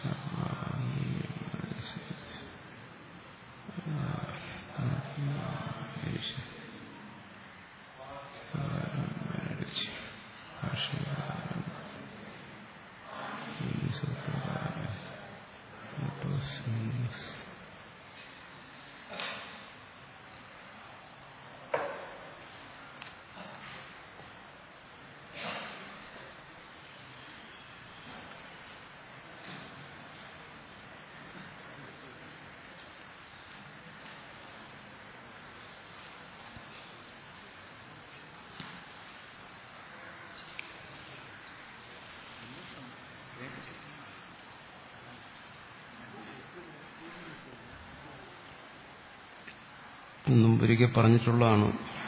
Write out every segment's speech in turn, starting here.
മുമ്പൊരിക്കൽ പറഞ്ഞിട്ടുള്ളതാണ്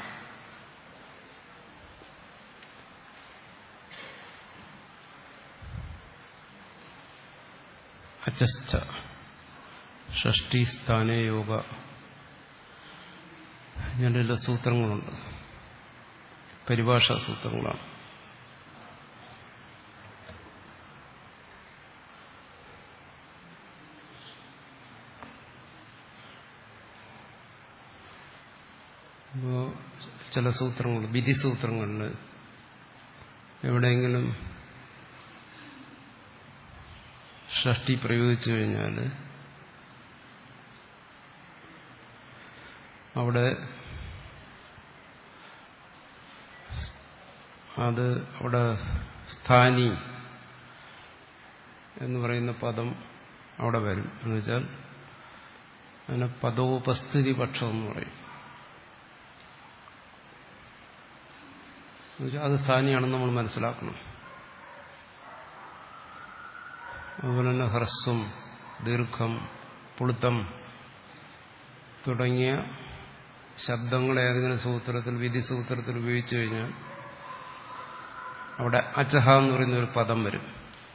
അച്ചശ്ച ഷഷ്ടി സ്ഥാനേ യോഗ ഇങ്ങനെയുള്ള സൂത്രങ്ങളുണ്ട് പരിഭാഷാ സൂത്രങ്ങളാണ് അപ്പോൾ ചില സൂത്രങ്ങൾ വിധി സൂത്രങ്ങളിൽ എവിടെയെങ്കിലും ഷഷ്ടി പ്രയോഗിച്ചു കഴിഞ്ഞാൽ അവിടെ അത് അവിടെ സ്ഥാനി എന്ന് പറയുന്ന പദം അവിടെ വരും എന്ന് വെച്ചാൽ അതിനെ പദോപസ്ഥിതി പക്ഷം എന്ന് പറയും അത് സ്ഥാനിയാണെന്ന് നമ്മൾ മനസ്സിലാക്കണം അതുപോലെ തന്നെ ഹ്രസ്വം ദീർഘം പുളുത്തം തുടങ്ങിയ ശബ്ദങ്ങൾ ഏതെങ്കിലും സൂത്രത്തിൽ വിധി സൂത്രത്തിൽ ഉപയോഗിച്ചു കഴിഞ്ഞാൽ അവിടെ അച്ചഹ എന്ന് പറയുന്ന ഒരു പദം വരും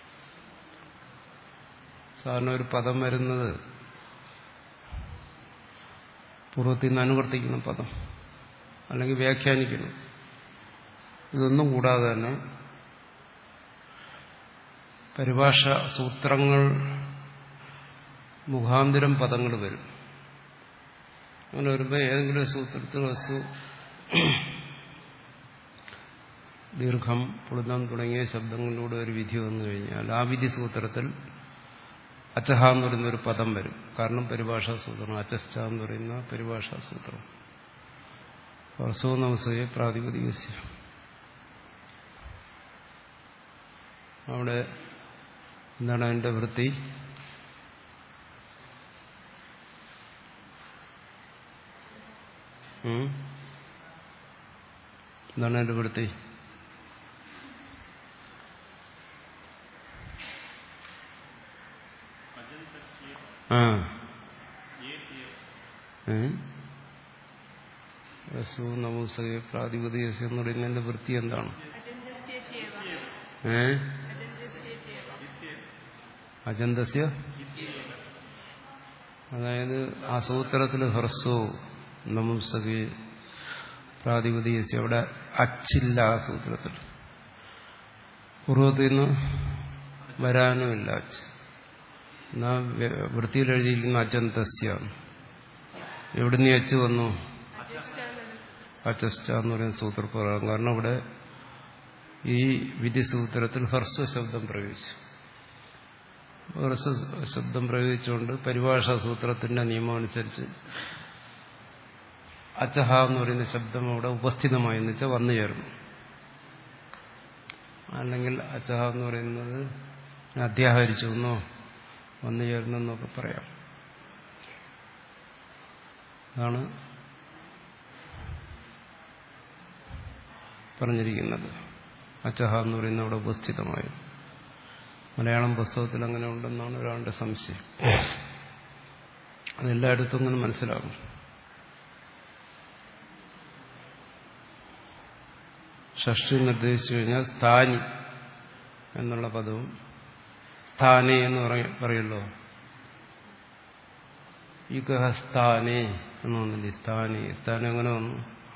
സാധാരണ ഒരു പദം വരുന്നത് പൂർവ്വത്തിൽ നിന്ന് അനുവർത്തിക്കുന്ന പദം അല്ലെങ്കിൽ വ്യാഖ്യാനിക്കുന്നു ഇതൊന്നും കൂടാതെ തന്നെ പരിഭാഷ സൂത്രങ്ങൾ മുഖാന്തരം പദങ്ങൾ വരും അങ്ങനെ വരുമ്പോൾ ഏതെങ്കിലും സൂത്രത്തിൽ വസ്തു ദീർഘം പുളുതം തുടങ്ങിയ ശബ്ദങ്ങളിലൂടെ ഒരു വിധി വന്നു കഴിഞ്ഞാൽ ആ വിധി സൂത്രത്തിൽ അച്ചഹ എന്ന് പറയുന്ന ഒരു പദം വരും കാരണം പരിഭാഷാ സൂത്രം അച്ചസ്റ്റ എന്ന് പറയുന്ന പരിഭാഷാ സൂത്രം വർഷവും നമസ്തയെ പ്രാതിപതികസ്യ അവിടെ എന്താണ് അതിന്റെ വൃത്തി എന്താണ് അതിന്റെ വൃത്തി ആ രസു നമൂസകെ പ്രാതിപതികസ്യ എന്ന് പറയുന്നതിന്റെ വൃത്തി എന്താണ് ഏ അജന്തസ്യ അതായത് ആ സൂത്രത്തിൽ ഹ്രസ്വോ നമുസകെ പ്രാതിപതികസ്യ അവിടെ അച്ചില്ല ആ സൂത്രത്തിൽ പൂർവ്വത്തിൽ നിന്ന് വരാനുമില്ല അച്ച് എന്നാ വൃത്തിയിൽ എഴുതിയിരിക്കുന്ന അജന്തസ്യ എവിടുന്ന് അച്ച് വന്നു അച്ചസ്റ്റ എന്ന് പറയുന്ന സൂത്രപ്രകാരം കാരണം ഇവിടെ ഈ വിധി സൂത്രത്തിൽ ഹർസ്വ ശബ്ദം പ്രയോഗിച്ചു ഹർസ്വ ശബ്ദം പ്രയോഗിച്ചുകൊണ്ട് പരിഭാഷാ സൂത്രത്തിന്റെ നിയമം അനുസരിച്ച് അച്ചഹ എന്ന് പറയുന്ന ശബ്ദം അവിടെ ഉപസ്ഥിതമായി എന്ന് വെച്ചാൽ വന്നു ചേർന്നു അല്ലെങ്കിൽ അച്ചഹ എന്ന് പറയുന്നത് അധ്യാഹരിച്ചു എന്നോ വന്നു ചേർന്നെന്നൊക്കെ പറയാം അതാണ് പറഞ്ഞിരിക്കുന്നത് അച്ചഹ എന്ന് പറയുന്ന അവിടെ ഉപസ്ഥിതമായി മലയാളം പുസ്തകത്തിൽ അങ്ങനെ ഉണ്ടെന്നാണ് ഒരാളുടെ സംശയം അതെല്ലായിടത്തും ഇങ്ങനെ മനസ്സിലാകും ഷഷ്ടി നിർദ്ദേശിച്ചു കഴിഞ്ഞാൽ സ്ഥാനി എന്നുള്ള പദവും സ്ഥാനെ എന്ന് പറയുമല്ലോ യുഗ സ്ഥാനെ എന്ന് വന്നില്ലേ സ്ഥാനെ സ്ഥാനം എങ്ങനെ വന്നു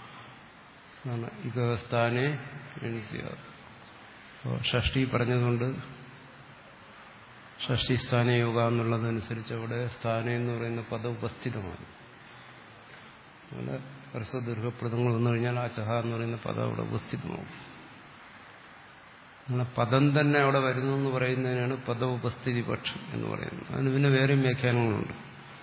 യുഗ സ്ഥാനെ എണിക്കുക ഷഷ്ടി പറഞ്ഞതുകൊണ്ട് ഷഷ്ടി സ്ഥാനയോഗ എന്നുള്ളതനുസരിച്ച് അവിടെ സ്ഥാനം എന്ന് പറയുന്ന പദം ഉപസ്ഥിതമാണ് അങ്ങനെ ഹ്രസ്വദീർഘപ്രദങ്ങൾ വന്നു കഴിഞ്ഞാൽ ആ ചഹ എന്ന് പറയുന്ന പദം അവിടെ ഉപസ്ഥിതമാകും അങ്ങനെ പദം തന്നെ അവിടെ വരുന്നു എന്ന് പറയുന്നതിനാണ് പദ ഉപസ്ഥിതി പക്ഷം എന്ന് പറയുന്നത് അതിന് പിന്നെ വേറെയും വ്യാഖ്യാനങ്ങളുണ്ട്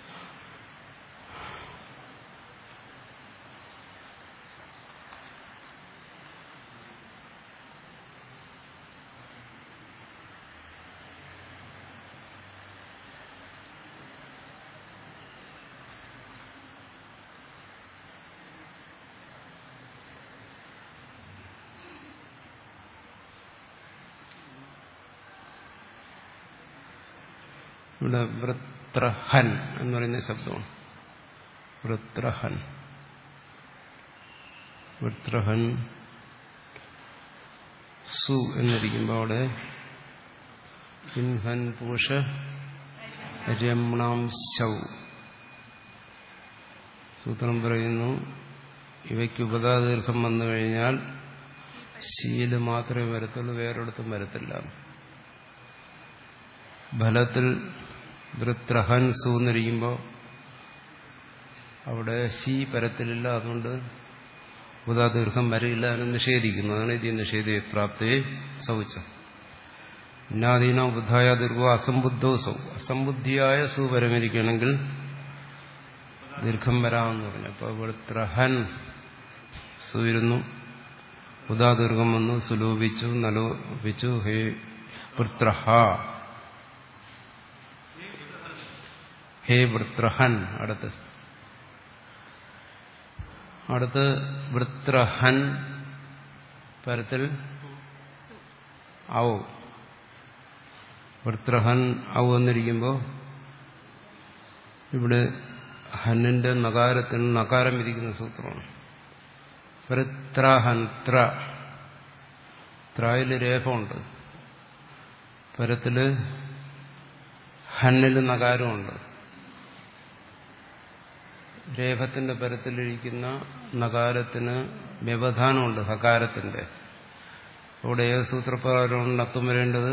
ഇവിടെ വൃത്രഹൻ എന്ന് പറയുന്ന ശബ്ദമാണ് വൃത്രഹൻ വൃത്രഹൻ സു എന്നിരിക്കുമ്പോൾ അവിടെ ഇൻഹൻ പൂഷ രമണാം ശൗ സൂത്രം പറയുന്നു ഇവയ്ക്ക് ഉപതാദീർഘം വന്നു കഴിഞ്ഞാൽ ശീല് മാത്രമേ വരത്തുള്ളൂ വേറൊരിടത്തും വരത്തില്ല ഫലത്തിൽ വൃത്രഹൻ സൂന്നിരിക്കുമ്പോൾ അവിടെ ശീ പരത്തിലില്ല അതുകൊണ്ട് ഉദാദീർഘം വരയില്ല എന്ന് നിഷേധിക്കുന്നു അതാണ് ഇത് നിഷേധ പ്രാപ്തയെ സൗച്ചം ഇന്നാദീന ബുദ്ധായ ദീർഘോ അസംബുദ്ധോ സൗ അസംബുദ്ധിയായ സു പരമിരിക്കണമെങ്കിൽ ദീർഘം വരാമെന്ന് പറഞ്ഞു അപ്പോൾ വൃത്രഹൻ സൂയിരുന്നു ഉദാദീർഘം വന്നു സുലോപിച്ചു നലോപിച്ചു ഹേ വൃത്രഹ ഹേ വൃത്രഹൻ അടുത്ത് അടുത്ത് വൃത്രഹൻ പരത്തിൽ ഔ വൃത്രഹൻ ഔ എന്നിരിക്കുമ്പോൾ ഇവിടെ ഹന്നിന്റെ നകാരത്തിന് നകാരം വിധിക്കുന്ന സൂത്രമാണ് വൃത്രഹൻ ത്ര ത്രായിൽ രേഖമുണ്ട് പരത്തില് ഹന്നിൽ നകാരമുണ്ട് രേഖത്തിന്റെ പരത്തിലിരിക്കുന്ന നകാരത്തിന് വ്യവധാനമുണ്ട് ഹകാരത്തിന്റെ അവിടെ ഏത് സൂത്രപ്രകാരമാണ് നത്തും വരേണ്ടത്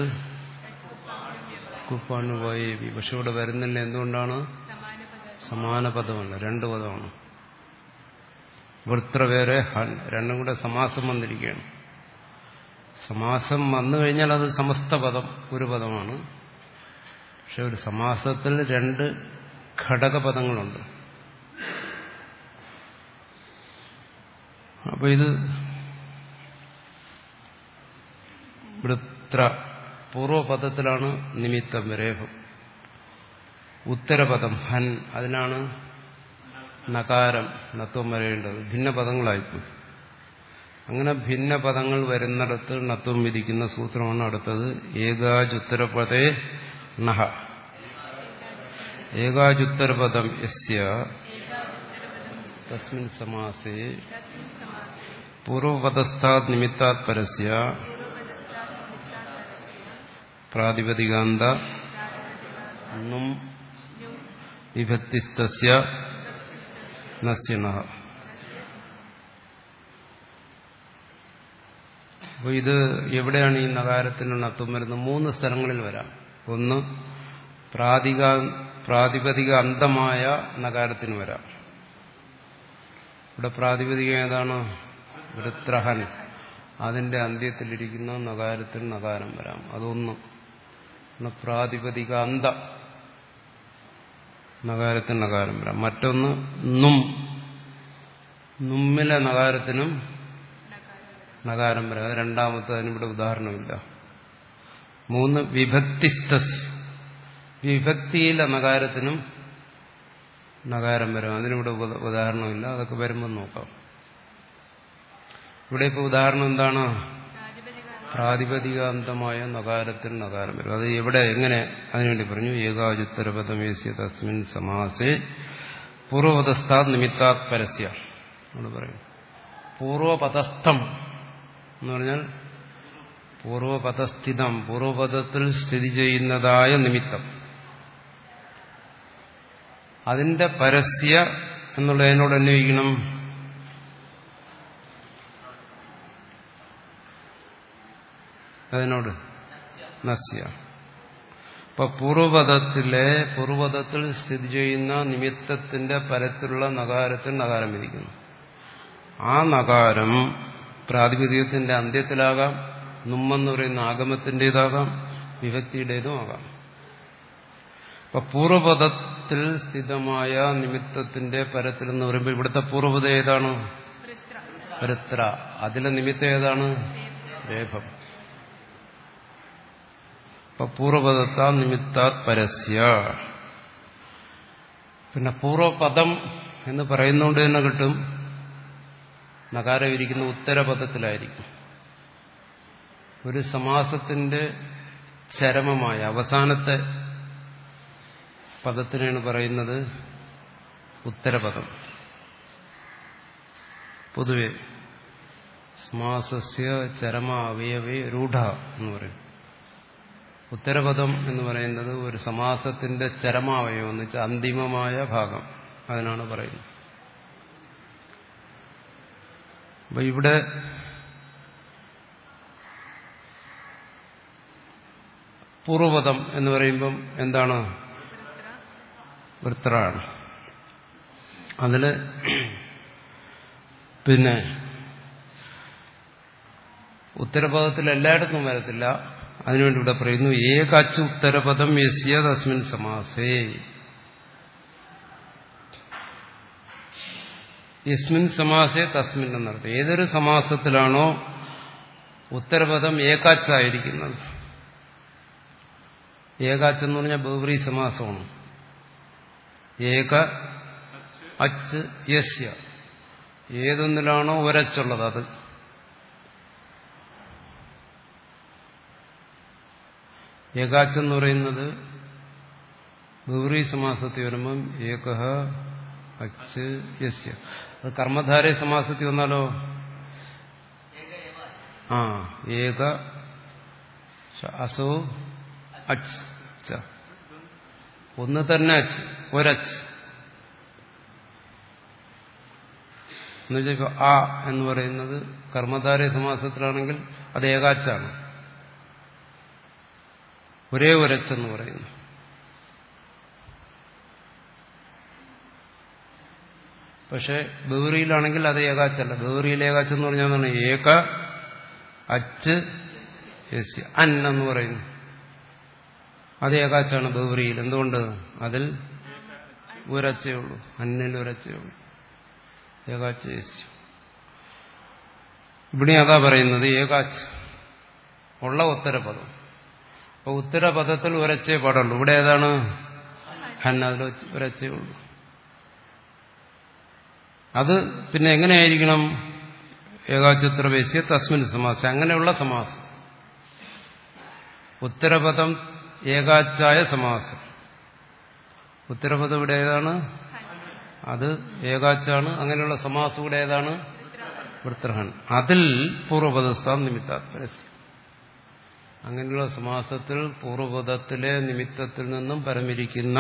കുപ്പാനുപോയി പക്ഷെ ഇവിടെ വരുന്നില്ല എന്തുകൊണ്ടാണ് സമാന പദമല്ല രണ്ട് പദമാണ് വൃത്ര വേറെ ഹൻ രണ്ടും കൂടെ സമാസം വന്നിരിക്കുകയാണ് സമാസം വന്നു കഴിഞ്ഞാൽ അത് സമസ്ത പദം ഒരു പദമാണ് പക്ഷെ ഒരു സമാസത്തിൽ രണ്ട് ഘടകപദങ്ങളുണ്ട് അപ്പൊ ഇത് വൃത്ര പൂർവപദത്തിലാണ് നിമിത്തം രേഖം ഉത്തരപദം ഹൻ അതിനാണ് നകാരം നത്വം വരേണ്ടത് ഭിന്ന പദങ്ങളായിപ്പോയി അങ്ങനെ ഭിന്ന പദങ്ങൾ വരുന്നിടത്ത് നത്വം വിധിക്കുന്ന സൂത്രമാണ് അടുത്തത് ഏകാജുത്തരപദേ നഹ ഏകാജുത്തരപദം യസ്യ തസ്മിൻ സമാസേ പൂർവപദസ്ഥാത് നിമിത്താത് പരസ്യ പ്രാതിപതികാന്ത നും വിഭക്തിസ്തസ്യ നസ്യണ അപ്പോൾ ഇത് എവിടെയാണ് ഈ നഗാരത്തിന് നത്വം വരുന്നത് മൂന്ന് സ്ഥലങ്ങളിൽ വരാം ഒന്ന് പ്രാതിക പ്രാതിപതിക അന്തമായ നഗാരത്തിന് വരാം ഇവിടെ പ്രാതിപതികം ഏതാണ് വൃത്രഹൻ അതിന്റെ അന്ത്യത്തിലിരിക്കുന്ന നഗാരത്തിൽ നഗാരം വരാം അതൊന്ന് പ്രാതിപതിക അന്ത നഗാരത്തിൽ നഗാരം വരാം മറ്റൊന്ന് നും നുമ്മിലെ നഗാരത്തിനും നഗാരം വരാം അത് രണ്ടാമത്തെ അതിനിവിടെ ഉദാഹരണമില്ല മൂന്ന് വിഭക്തിസ്ഥ വിഭക്തിയിലെ നഗാരത്തിനും നഗാരം വരും അതിനിവിടെ ഉദാഹരണമില്ല അതൊക്കെ വരുമ്പോൾ നോക്കാം ഇവിടെ ഇപ്പോൾ ഉദാഹരണം എന്താണ് പ്രാതിപതികാന്തമായ നകാരത്തിൽ നകാരം വരും അത് എവിടെ എങ്ങനെ അതിനുവേണ്ടി പറഞ്ഞു ഏകാചുത്തരപദമേസ്യ തസ്മിൻ സമാസേ പൂർവപദസ്ഥാ നിമിത്താത് പരസ്യ എന്ന് പറയും പൂർവപദസ്ഥം എന്ന് പറഞ്ഞാൽ പൂർവപദസ്ഥിതം പൂർവപദത്തിൽ സ്ഥിതി ചെയ്യുന്നതായ നിമിത്തം അതിന്റെ പരസ്യ എന്നുള്ളതിനോട് അന്വയിക്കണം അതിനോട് നസ്യ ഇപ്പൊ പൂർവപദത്തിലെ പൂർവപദത്തിൽ സ്ഥിതി ചെയ്യുന്ന നിമിത്തത്തിന്റെ പരത്തിലുള്ള നകാരത്തിൽ നകാരം വിധിക്കുന്നു ആ നകാരം പ്രാതിപതികത്തിന്റെ അന്ത്യത്തിലാകാം നുമ്മെന്ന് പറയുന്ന ആഗമത്തിൻ്റെതാകാം വിഭക്തിയുടേതും ആകാം അപ്പൊ പൂർവപദത്തിൽ സ്ഥിതമായ നിമിത്തത്തിന്റെ പരത്തിൽ എന്ന് പറയുമ്പോൾ ഇവിടുത്തെ പൂർവപദം ഏതാണ് പരത്ര അതിലെ നിമിത്തം ഏതാണ് രേഖം അപ്പൊ പൂർവപദത്ത നിമിത്താത് പരസ്യ പിന്നെ പൂർവപദം എന്ന് പറയുന്നതുകൊണ്ട് തന്നെ കിട്ടും നകാരം ഇരിക്കുന്ന ഉത്തരപദത്തിലായിരിക്കും ഒരു സമാസത്തിന്റെ ചരമമായ അവസാനത്തെ പദത്തിനാണ് പറയുന്നത് ഉത്തരപദം പൊതുവെ സമാസസ്യ ചരമ അവയവേ രൂഢ എന്ന് പറയും ഉത്തരപദം എന്ന് പറയുന്നത് ഒരു സമാസത്തിന്റെ ചരമാവയവം എന്ന് വെച്ചാൽ അന്തിമമായ ഭാഗം അതിനാണ് പറയുന്നത് അപ്പൊ ഇവിടെ പൂർവപദം എന്ന് പറയുമ്പം എന്താണ് വൃത്രാണ് അതില് പിന്നെ ഉത്തരപദത്തിൽ എല്ലായിടത്തും വരത്തില്ല അതിനുവേണ്ടി ഇവിടെ പറയുന്നു ഏകാച്ച് ഉത്തരപദം യസ്യ തസ്മിൻ സമാസേ യസ്മിൻ സമാസേ തസ്മിൻ എന്നർത്ഥം ഏതൊരു സമാസത്തിലാണോ ഉത്തരപദം ഏകാച്ചായിരിക്കുന്നത് ഏകാച്ച് എന്ന് പറഞ്ഞാൽ ബഹുബ്രീ സമാസമാണ് ഏക അച്ച് യസ്യ ഏതൊന്നിലാണോ ഒരച്ചുള്ളത് അത് ഏകാച്ച് എന്ന് പറയുന്നത് ബഹുബ്രീ സമാസത്തിൽ വരുമ്പം ഏക അച്ച് യസ്യ അത് കർമ്മധാരയ സമാസത്തിൽ വന്നാലോ ആ ഏക അസോ അച്ച് ച. ഒന്ന് തന്നെ അച്ച് ഒരച്ച് എന്നുവെച്ചാൽ ഇപ്പൊ ആ എന്ന് പറയുന്നത് കർമ്മധാരയ സമാസത്തിലാണെങ്കിൽ അത് ഏകാച്ചാണ് ഒരേ ഒരച്ചെന്ന് പറയുന്നു പക്ഷെ ബഹുറിയിലാണെങ്കിൽ അത് ഏകാച്ചല്ല ബഹുറിയിൽ ഏകാച്ചെന്ന് പറഞ്ഞാൽ എന്താണ് ഏക അച്ച് യസ്യ അൻ എന്ന് പറയുന്നു അത് ഏകാച്ചാണ് ബഹുറിയിൽ എന്തുകൊണ്ട് അതിൽ ഒരച്ചേ ഉള്ളൂ അന്നിൽ ഒരച്ചേ ഉള്ളൂ ഏകാച്ച യസ്യ ഇവിടെ അതാ പറയുന്നത് ഏകാച്ച് ഉള്ള ഉത്തരപദം അപ്പൊ ഉത്തരപദത്തിൽ ഒരച്ചേ പാടുള്ളൂ ഇവിടെ ഏതാണ് ഹൻ അതിൽ ഒരച്ചേ ഉള്ളൂ അത് പിന്നെ എങ്ങനെയായിരിക്കണം ഏകാചിത്രവേശ്യ തസ്മിൻ സമാസം അങ്ങനെയുള്ള സമാസം ഉത്തരപദം ഏകാച്ചായ സമാസം ഉത്തരപദം ഇവിടെ ഏതാണ് അത് ഏകാച്ചാണ് അങ്ങനെയുള്ള സമാസം ഇവിടെ ഏതാണ് വൃത്രഹൻ അതിൽ പൂർവപദസ്ഥാൻ നിമിത്താത്പരസ്യം അങ്ങനെയുള്ള സമാസത്തിൽ പൂർവപദത്തിലെ നിമിത്തത്തിൽ നിന്നും പരമിരിക്കുന്ന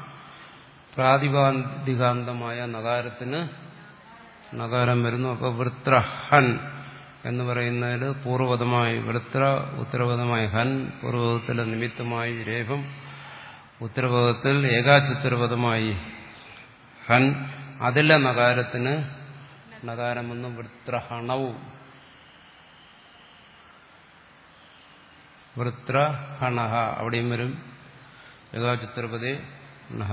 പ്രാതിപാദികാന്തമായ നഗാരത്തിന് നഗാരം വരുന്നു അപ്പൊ വൃത്രഹൻ എന്ന് പറയുന്നതിൽ പൂർവപദമായി വൃത്ര ഉത്തരപദമായി ഹൻ പൂർവപദത്തിലെ നിമിത്തമായി രേഖം ഉത്തരപദത്തിൽ ഏകാചുത്തരപദമായി ഹൻ അതിലെ നഗാരത്തിന് നഗാരമെന്ന് വൃത്രഹണവും വൃത്രഹണഹ അവിടെയും വരും ഏകാചുത്തരപദേ നഹ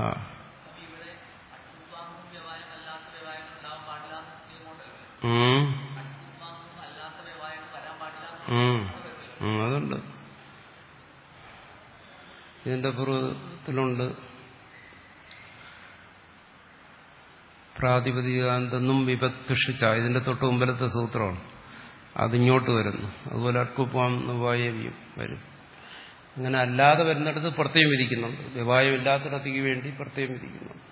ഉം. ഉം. ഉം, അതുണ്ട് ഇതിന്റെ പൂർവ്വത്തിലുണ്ട് പ്രാതിപതികാന്തെന്നും വിഭക്തിഷിച്ച ഇതിന്റെ തൊട്ട് മുമ്പിലത്തെ സൂത്രമാണ് അതിങ്ങോട്ട് വരുന്നു അതുപോലെ അട്കുപ്പാം വായവിയും വരും അങ്ങനെ അല്ലാതെ വരുന്നിടത്ത് പ്രത്യേകം വിധിക്കുന്നുണ്ട് വ്യവായം ഇല്ലാത്തിടത്തേക്ക് വേണ്ടി പ്രത്യേകം വിധിക്കുന്നുണ്ട്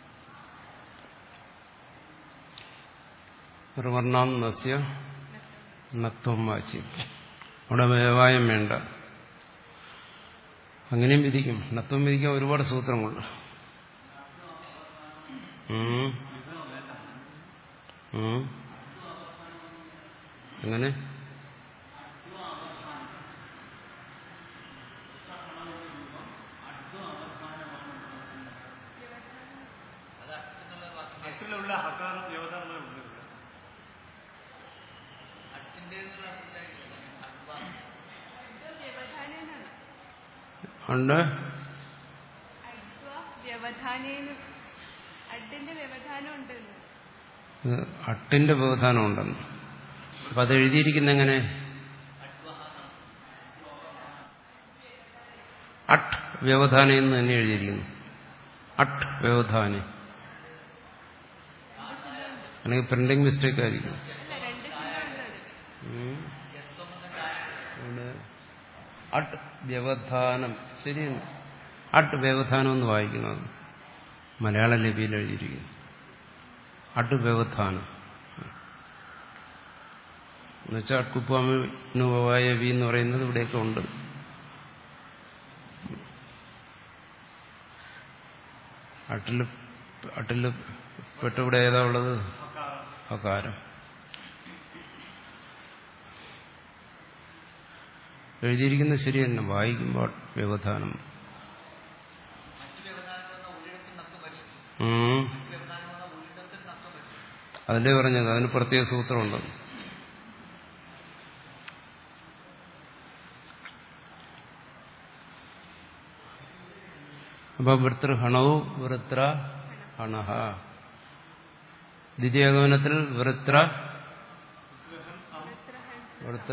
നിർവർണാം നസ്യ നത്വം വാച്യം അവിടെ വ്യവായം വേണ്ട അങ്ങനെയും വിധിക്കും നത്വം വിധിക്കാൻ ഒരുപാട് സൂത്രങ്ങളുണ്ട് ഉം. ഉം. എങ്ങനെ അട്ടിലുള്ള ഹകാര വ്യവധാനം ഉണ്ട് ഇവിടെ. വ്യവധാനേനാണ് ഉണ്ട് അഡ്വ വ്യവധാനേന് അഡിന്റെ വ്യവധാനം ഉണ്ടെന്ന് ഇത് അട്ടിന്റെ വ്യവധാനം ഉണ്ടെന്ന് അപ്പൊ അത് എഴുതിയിരിക്കുന്ന എങ്ങനെ അട്ട് വ്യവധാന എന്ന് തന്നെ എഴുതിയിരിക്കുന്നു അട്ട് വ്യവധാന അല്ലെങ്കിൽ പ്രിന്റിംഗ് മിസ്റ്റേക്ക് ആയിരിക്കും അല്ല രണ്ട് ചിഹ്നമുള്ളത് ഉം. ഇവിടെ അട്ട് വ്യവധാനം ശരിയാണ് അട്ട് വ്യവധാനം എന്ന് വായിക്കുന്നത് മലയാള ലിപിയിൽ എഴുതിയിരിക്കുന്നു അട്ട് വ്യവധാനം എന്നുവെച്ചാൽ അട്കുപ്പാമിനുവായ വി എന്ന് പറയുന്നത് ഇവിടെയൊക്കെ ഉണ്ട് അട്ടില് അട്ടില് പെട്ടിവിടെ ഏതാ ഉള്ളത് അകാരം എഴുതിയിരിക്കുന്നത് ശരി തന്നെ വായിക്കുമ്പോൾ വ്യവധാനം ഉം. അതിന്റെ പറഞ്ഞത് അതിന് പ്രത്യേക സൂത്രമുണ്ട് അപ്പൊ വൃത്തൃഹണവും വൃത്ര ഹണഹ ദ്വിതീയഗമനത്തിൽ വൃത്ര വൃത്ര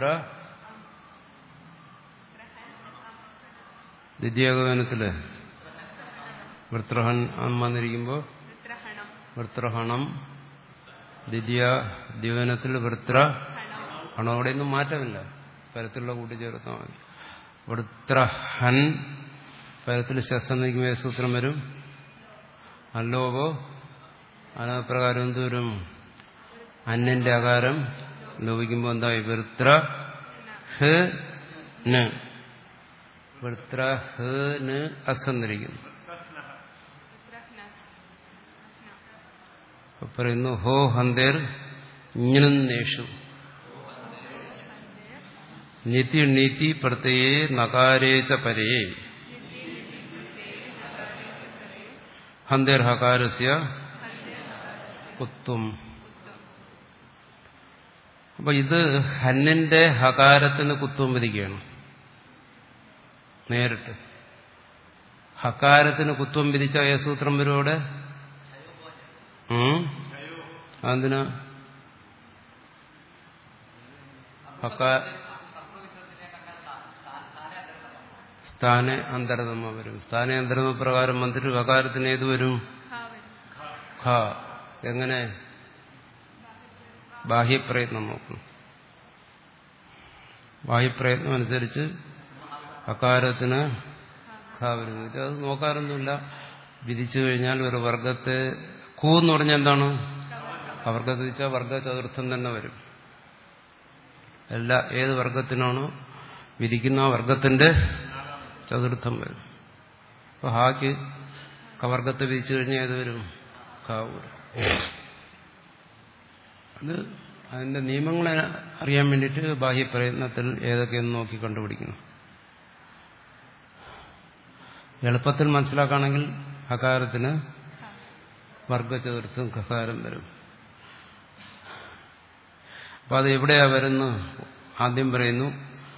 ദ്വിതീയഗമനത്തില് വൃത്രഹൺ വന്നിരിക്കുമ്പോൾ വൃത്രഹണം വൃത്രഹണം ദ്വിതീയ ദ്വിവനത്തിൽ വൃത്ര ഹണം ഹണം അവിടെ ഒന്നും മാറ്റമില്ല പരത്തിലുള്ള കൂട്ടിച്ചേർത്താൽ മതി വൃത്രഹൻ പരത്തിൽ ശസ്ത്രം നിൽക്കുമ്പോൾ ഏത് സൂത്രം വരും അല്ലോപോ അനപ്രകാരം എന്ത് വരും അന്നിന്റെ ആകാരം ലോപിക്കുമ്പോൾ എന്തായി വൃത്ര ഹ് ന് വൃത്ര ഹ് ന് അസന്നിരിക്കുന്നു വൃത്രഹ്ന അപ്പൊ പറയുന്നു ഹോ ഹന്തേർ ഇങ്ങനേഷു നിതി നീതി പ്രത്യയേ നകാരേച്ച പരേ ഹന്തേർ ഹകാരസ്യ കുത്തും അപ്പൊ ഇത് ഹന്നിന്റെ ഹകാരത്തിന് കുത്തും വിധിക്കുകയാണ് നേരിട്ട് ഹകാരത്തിന് കുത്വം വിധിച്ച ഏ സൂത്രം വരും അവിടെ ഉം? അതെന്തിനാ ഹക്കാ സ്ഥാന അന്തരതമ വരും സ്ഥാന അന്തരതമ പ്രകാരം വന്നിട്ട് ഹകാരത്തിന് ഏത് വരും ഹാവൻ ഖ എങ്ങനെ ബാഹ്യപ്രയത്നം നോക്കണം ബാഹ്യപ്രയത്നം അനുസരിച്ച് അകാരത്തിന് ഖ വരുന്നു വെച്ചാൽ അത് നോക്കാറൊന്നുമില്ല വിധിച്ചു കഴിഞ്ഞാൽ ഒരു വർഗത്തെ കൂ എന്ന് പറഞ്ഞാൽ എന്താണ് അവർഗത്ത് വെച്ചാൽ വർഗ ചതുർത്ഥം തന്നെ വരും എല്ലാ ഏത് വർഗത്തിനാണോ വിധിക്കുന്ന ആ വർഗത്തിന്റെ ചതുർത്ഥം വരും അപ്പൊ ഹാക്ക് കവർഗത്തെ വിധിച്ചു കഴിഞ്ഞാൽ ഏത് വരും ഖ വരും അത് അതിന്റെ നിയമങ്ങളെ അറിയാൻ വേണ്ടിയിട്ട് ബാഹ്യപ്രയത്നത്തിൽ ഏതൊക്കെയെന്ന് നോക്കി കണ്ടുപിടിക്കണം എളുപ്പത്തിൽ മനസ്സിലാക്കുകയാണെങ്കിൽ ഹകാരത്തിന് വർഗചതുർത്ഥം ഖകാരം വരും അപ്പൊ അത് എവിടെയാ വരുന്നു ആദ്യം പറയുന്നു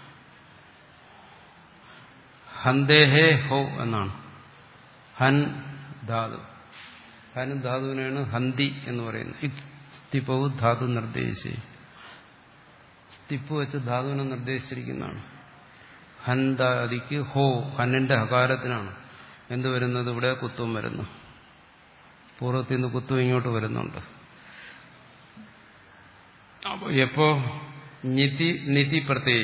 ഹന്തേഹേ ഹോ എന്നാണ് ഹൻ ധാതു ഹൻ ധാതുവിനാണ് ഹന്തി എന്ന് പറയുന്നത് സ്തിപ്പവ് ധാതു നിർദ്ദേശിച്ച് സ്തിപ്പ് വെച്ച് ധാതുവിനെ നിർദ്ദേശിച്ചിരിക്കുന്നതാണ് ഹന്താദിക്ക് ഹോ ഹന്നിന്റെ ഹകാരത്തിനാണ് എന്ത് വരുന്നത് ഇവിടെ കുത്തും വരുന്നു പൂർവ്വത്തിൽ നിന്ന് കുത്തും ഇങ്ങോട്ട് വരുന്നുണ്ട് അപ്പൊ എപ്പോ നിതി നിതി പ്രത്യയ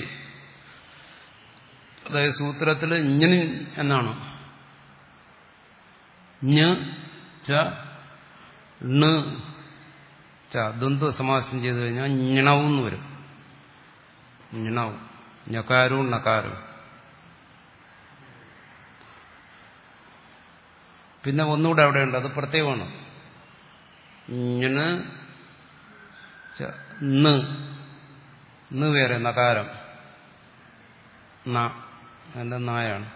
അതായത് സൂത്രത്തിൽ ഇഞ്ഞിന് എന്നാണ് ഞ ച ണ് ച ദ്വന്ദ്വ സമാസം ചെയ്തു കഴിഞ്ഞാൽ ഞണവും എന്ന് വരും ഞണവും ഞകാരവും നകാരവും പിന്നെ ഒന്നുകൂടെ അവിടെയുണ്ട് അത് പ്രത്യേകമാണ് ഇങ്ങനെ ന്ന് വേറെ നകാരം ന അതിന്റെ നായാണ്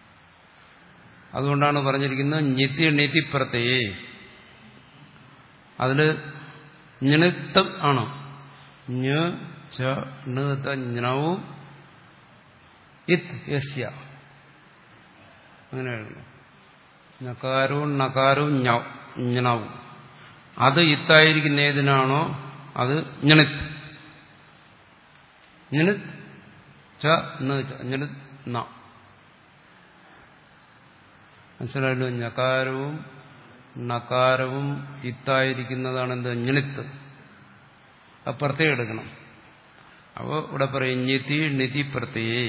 അതുകൊണ്ടാണ് പറഞ്ഞിരിക്കുന്നത് നിത്യ നിതി പ്രത്യയേ അതില് ഞണിത്ത് ആണ് ഞ ച ണ് ത ജ്ഞവും ഇത് യസ്യ അങ്ങനെ എഴുതണം നകാരവും നകാരവും ജ്ഞവും അത് ഇത്തായിരിക്കുന്ന ഏതിനാണോ അത് ഞണിത്ത് ഞണിത് ച ണ് ച ഞണിത് ന മനസ്സിലായല്ലോ ഞകാരവും നകാരവും ഇത്തായിരിക്കുന്നതാണ് എന്ത് ഞണിത്ത് അത് പ്രത്യേകം എടുക്കണം അപ്പോൾ ഇവിടെ പറയും ഞെത്തി നിതി പ്രത്യേ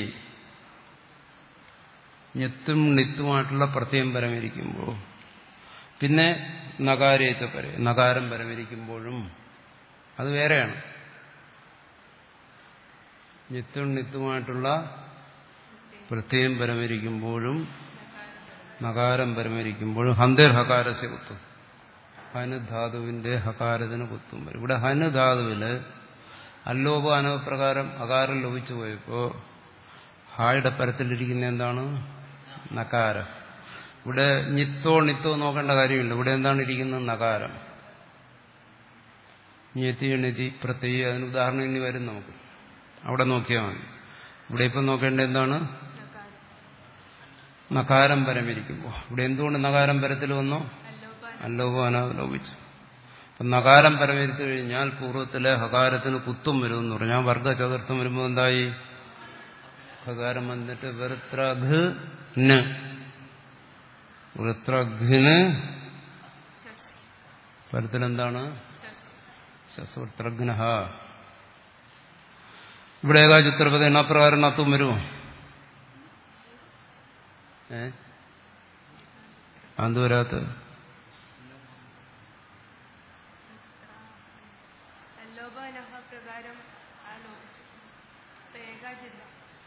ഞെത്തും നിത്തുമായിട്ടുള്ള പ്രത്യയം പരമിരിക്കുമ്പോൾ പിന്നെ നകാരേച്ച പര നകാരം പരമിരിക്കുമ്പോഴും അത് വേറെയാണ് ഞെത്തും നിത്തുമായിട്ടുള്ള പ്രത്യയം പരമിരിക്കുമ്പോഴും നകാരം പരമിരിക്കുമ്പോഴും ഹന്തേർ ഹകാരസ്യ കുത്തും ഹന് ധാതുവിന്റെ ഹകാരത്തിന് കുത്തും വരും ഇവിടെ ഹന് ധാതുവില് അല്ലോപ അനവപ്രകാരം അകാരം ലോപിച്ചു പോയപ്പോ ഹായുടെ പരത്തിലിരിക്കുന്ന എന്താണ് നകാരം ഇവിടെ നിത്തോ നിത്തോ നോക്കേണ്ട കാര്യമില്ല ഇവിടെ എന്താണ് ഇരിക്കുന്നത് നകാരം ഞെത്തി എണിതി പ്രത്യേക അതിന് ഉദാഹരണം ഇനി വരും നമുക്ക് അവിടെ നോക്കിയാൽ മതി ഇവിടെ ഇപ്പം നോക്കേണ്ടത് എന്താണ് നകാരം പരമിരിക്കുമ്പോൾ ഇവിടെ എന്തുകൊണ്ട് നകാരം പരത്തിൽ വന്നോ അല്ലോപോ അനാലോപിച്ചു അപ്പം നകാരം പരമരുത്തി കഴിഞ്ഞാൽ പൂർവ്വത്തിലെ ഹകാരത്തിന് കുത്തും വരുമെന്ന് പറഞ്ഞാൽ വർഗ ചതുർത്ഥം വരുമ്പോൾ എന്തായി ഹകാരം വന്നിട്ട് വൃത്രഘ് വൃത്രഘിന് പരത്തിലെന്താണ് ശസ്വൃത്രഘ്ന ഇവിടെ ഏകാചിത്രപത എണ്ണപ്രകാരം നത്തും വരുമോ ഏ അത് വരാത്തത് ലോപനഹ പ്രകാരം ആലോചിച്ചു അപ്പൊ ഏകാചില്ല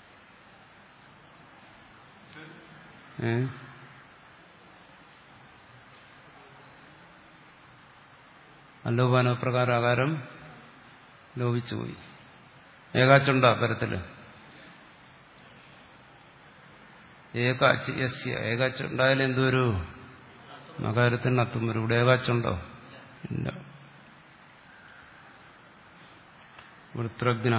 ഏ അല്ലോപാന പ്രകാരം ആകാരം ലോപിച്ചുപോയി ഏകാച്ചുണ്ട പരത്തില് ഏകാച്ച് യസ്യ ഏകാച്ചുണ്ടായാലും എന്തൊരു നഗരത്തിന് അത്തും വരും ഇവിടെ ഏകാച്ചുണ്ടോ ഇല്ല വൃത്രജ്ഞ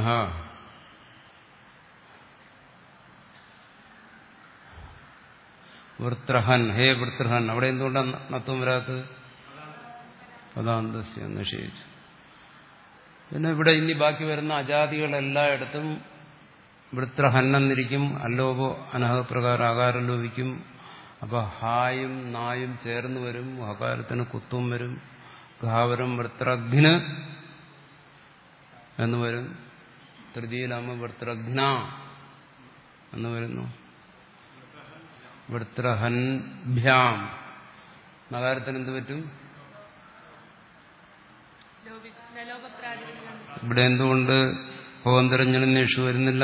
വൃത്രഹൻ ഹേ വൃത്രഹൻ അവിടെ എന്തുകൊണ്ടാണ് നത്വം വരാത്തത് പദാന്തസ്യ നിഷേധിച്ചു പിന്നെ ഇവിടെ ഇനി ബാക്കി വരുന്ന അജാതികളെല്ലായിടത്തും വൃത്രഹൻ എന്നിരിക്കും അല്ലോപോ അനഹപ്രകാരം ആകാരം ലോപിക്കും അപ്പൊ ഹായും നായും ചേർന്ന് വരും ഹകാരത്തിന് കുത്തും വരും ഘാവരം വൃത്രഘ്ന് എന്ന് വരും തൃതീയലാമ വൃത്രഘ്ന എന്ന് വരുന്നു വൃത്രഹൻഭ്യാം നഗാരത്തിന് എന്ത് പറ്റും ലോപി നലോപപ്രാതിപതികം ഇവിടെ എന്തുകൊണ്ട് ഹോന്തരഞ്ഞനേഷു വരുന്നില്ല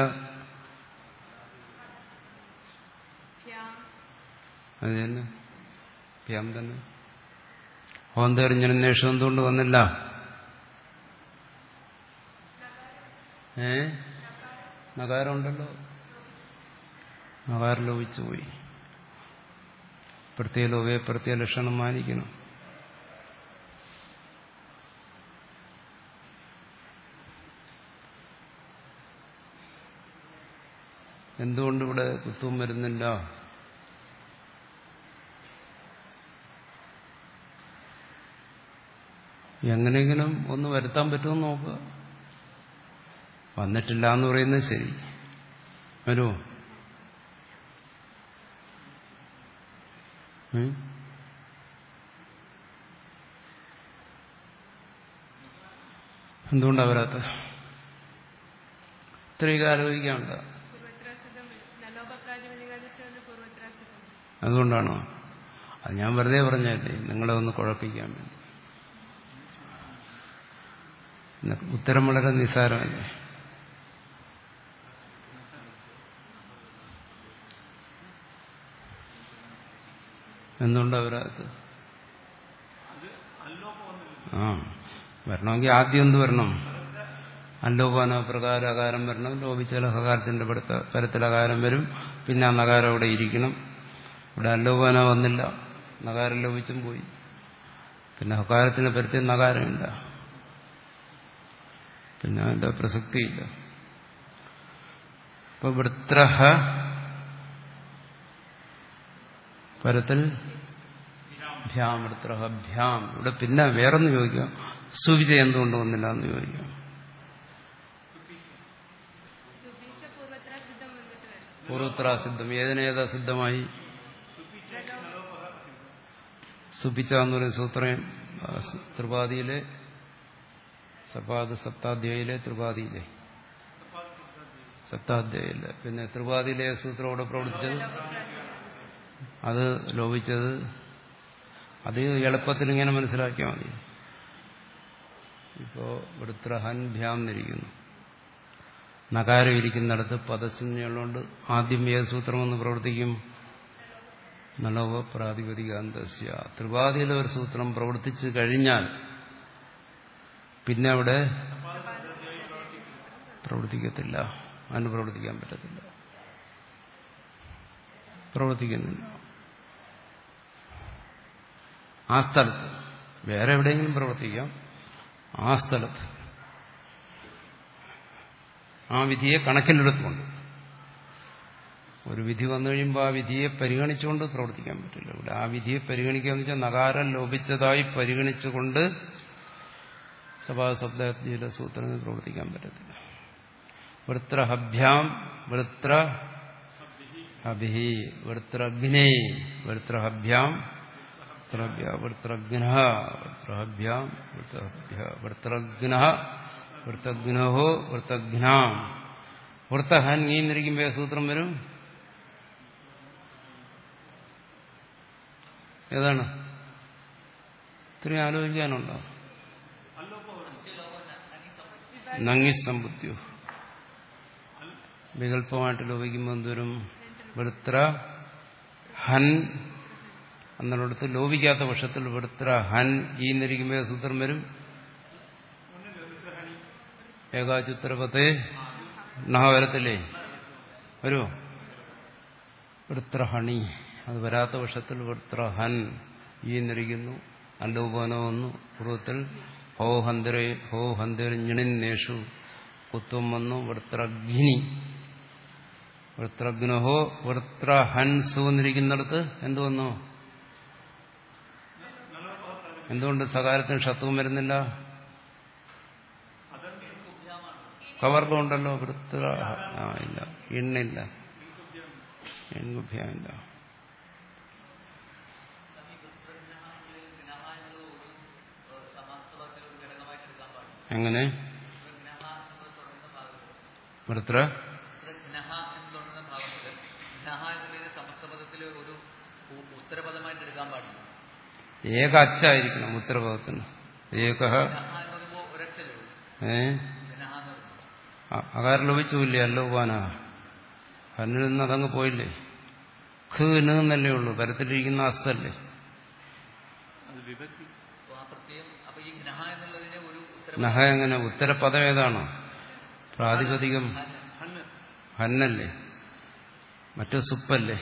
ഭ്യാം അത് തന്നെ ഭ്യാം തന്നെ ഹോന്തരഞ്ഞനേഷു എന്തുകൊണ്ട് വന്നില്ല ഏ നഗാരം ഉണ്ടല്ലോ നഗാരം ലോപിച്ചു പോയി പ്രത്യേക ലോപയെ പ്രത്യേക ലക്ഷണം മാനിക്കണം എന്തുകൊണ്ട് ഇവിടെ കുത്തും വരുന്നില്ല എങ്ങനെയെങ്കിലും ഒന്ന് വരുത്താൻ പറ്റുമോ നോക്കുക വന്നിട്ടില്ല എന്ന് പറയുന്നത് ശരി വരുമോ ഉം? എന്തുകൊണ്ടാ വരാത്ത ഇത്രയൊക്കെ ആലോചിക്കാനുണ്ട പൂർവത്രാസിതം നലോപപ്രാതിപതികാദിഷ്ടം പൂർവത്രാസിതം അതുകൊണ്ടാണോ അത് ഞാൻ വെറുതെ പറഞ്ഞല്ലേ നിങ്ങളെ ഒന്ന് കുഴപ്പിക്കാൻ വേണ്ടി പിന്നെ ഉത്തരം വളരെ നിസ്സാരമല്ലേ എന്തുകൊണ്ടാ വരാത്തത് ആ വരണമെങ്കിൽ ആദ്യം എന്ത് വരണം അല്ലോപാന പ്രകാരം അകാരം വരണം ലോപിച്ചാൽ ഹകാരത്തിന്റെ പെടുത്ത തരത്തിൽ അകാരം വരും പിന്നെ ആ നകാരം അവിടെ ഇരിക്കണം ഇവിടെ അല്ലോപാന വന്നില്ല നകാരം ലോപിച്ചും പോയി പിന്നെ ഹകാരത്തിന് പരത്തി നകാരമില്ല പിന്നെ അതിന്റെ പ്രസക്തിയില്ല ഇപ്പൊ വൃത്രഹ പരത്തിൽ ഭ്യാം വൃത്രഹ ഭ്യാം ഇവിടെ പിന്നെ വേറൊന്ന് ചോദിക്കാം സുവിജ എന്തുകൊണ്ട് വന്നില്ല എന്ന് ചോദിക്കാം സുബീഷ പൂർവത്ര സിദ്ധം വന്നിട്ട് വരും പൂർവത്രാസിദ്ധം ഏതിനേതാ സിദ്ധമായി സുപിച്ച എന്ന് പറയുന്ന സൂത്രം ആ, സു- ത്രിപാദിയിലെ സപാദ സപ്താധ്യായിലെ ത്രിപാദിയിലെ സപ്താധ്യായിലെ പിന്നെ ത്രിപാദിയിലെ സൂത്രം ഇവിടെ പ്രവർത്തിച്ചത് അത് ലോപിച്ചത് അത് എളുപ്പത്തിൽ ഇങ്ങനെ മനസ്സിലാക്കിയാൽ മതി ഇപ്പോ വൃത്രഹൻ ഭ്യാം എന്നിരിക്കുന്നു നകാരം ഇരിക്കുന്നിടത്ത് പദശൂന്യമുള്ളതുകൊണ്ട് ആദ്യം ഏത് സൂത്രം ഒന്ന് പ്രവർത്തിക്കും നളവ പ്രാതിപതികാന്തസ്യ ത്രിപാദിയിലെ ഒരു സൂത്രം പ്രവർത്തിച്ചു കഴിഞ്ഞാൽ പിന്നെ അവിടെ പ്രവർത്തിക്കത്തില്ല അതിന് പ്രവർത്തിക്കാൻ പറ്റത്തില്ല പ്രവർത്തിക്കുന്നില്ല ആ സ്ഥലത്ത് വേറെ എവിടെയെങ്കിലും പ്രവർത്തിക്കാം ആ സ്ഥലത്ത് ആ വിധിയെ കണക്കിലെടുത്തുകൊണ്ട് ഒരു വിധി വന്നു കഴിയുമ്പോൾ ആ വിധിയെ പരിഗണിച്ചുകൊണ്ട് പ്രവർത്തിക്കാൻ പറ്റില്ല ഇവിടെ ആ വിധിയെ പരിഗണിക്കാന്ന് വെച്ചാൽ നകാരം ലോപിച്ചതായി പരിഗണിച്ചുകൊണ്ട് സഭാശബ്ദയുടെ സൂത്രത്തിന് പ്രവർത്തിക്കാൻ പറ്റത്തില്ല വൃത്രഹഭ്യാം വൃത്ര അഭിഹി വൃത്രഗ്നേ വൃത്രഹഭ്യാം വൃത്രഗ്ന വൃത്രഹഭ്യാം വൃത്രഹഭ്യ വൃത്രഗ്ന വൃത്തഗ്നോ വൃത്തഘ്നാം വൃത്തഹൻ നീന്നിരിക്കുമ്പോൾ സൂത്രം വരും ഏതാണ് ഇത്രയും ആലോചിക്കാനുണ്ടോ നങ്ങി സമ്പുത്യോ വികല്പമായിട്ട് ലോപിക്കുമ്പോൾ എന്തോരും വൃത്ര ഹൻ എന്നിടത്ത് ലോപിക്കാത്ത പക്ഷത്തിൽ വൃത്ര ഹൻ ഈ എന്നിരിക്കുമ്പോൾ സൂത്രം വരും ഏകാചുത്തരപത്തെ നഹ വരത്തില്ലേ വരുമോ വൃത്രഹണി അത് വരാത്ത പക്ഷത്തിൽ വൃത്രഹൻ ഈ എന്നിരിക്കുന്നു അല്ലോപനോ വന്നു പൂർവ്വത്തിൽ ഹോ ഹന്തരെ ഹോ ഹന്തരിഞ്ഞിണിന്നേഷു കുത്വം വന്നു വൃത്രഗ്നി വൃത്രഗ്നഹോ വൃത്രഹൻസു എന്നിരിക്കുന്നിടത്ത് എന്തു വന്നു എന്തുകൊണ്ട് സകാരത്തിന് ഷത്വം വരുന്നില്ല കവർഗമുണ്ടല്ലോ വൃത്ര ആ ഇല്ല എണ്ണില്ല എൺകുഭ്യമില്ല എങ്ങനെ വൃത്ര ജ്ഞഹ എന്ന് തുടങ്ങുന്ന ഭാഗത്ത് ജ്ഞഹ എന്നുള്ളത് സമസ്തപദത്തിലെ ഒരു ഉ- ഉത്തരപദമായിട്ട് എടുക്കാൻ പാടില്ല ഏക അച്ചായിരിക്കണം ഉത്തരപദത്തിന് ഏക ജ്ഞഹ എന്ന് പറയുമ്പോൾ ഒരക്ഷരേ ഉള്ളൂ ഏ ജ്ഞഹ എന്ന് പറയുമ്പോൾ അകാരം ലോപിച്ചില്ലേ അല്ലോ പാന ഹന്നിൽ നിന്ന് അതങ്ങ് പോയില്ലേ ഖ് എന്നല്ലേ ഉള്ളൂ പരത്തിലിരിക്കുന്ന അസ്തല്ലേ അത് വിഭക്തി അപ്പോൾ ആ പ്രത്യയം അപ്പൊ ഈ ജ്ഞഹ എന്നുള്ളതിനെ ഒരു ഉത്തര നഹ എങ്ങനെ ഉത്തരപദം ഏതാണോ പ്രാതിപതികം ഹണ്ണ് ഹന്നല്ലേ മറ്റു സുപ്പല്ലേ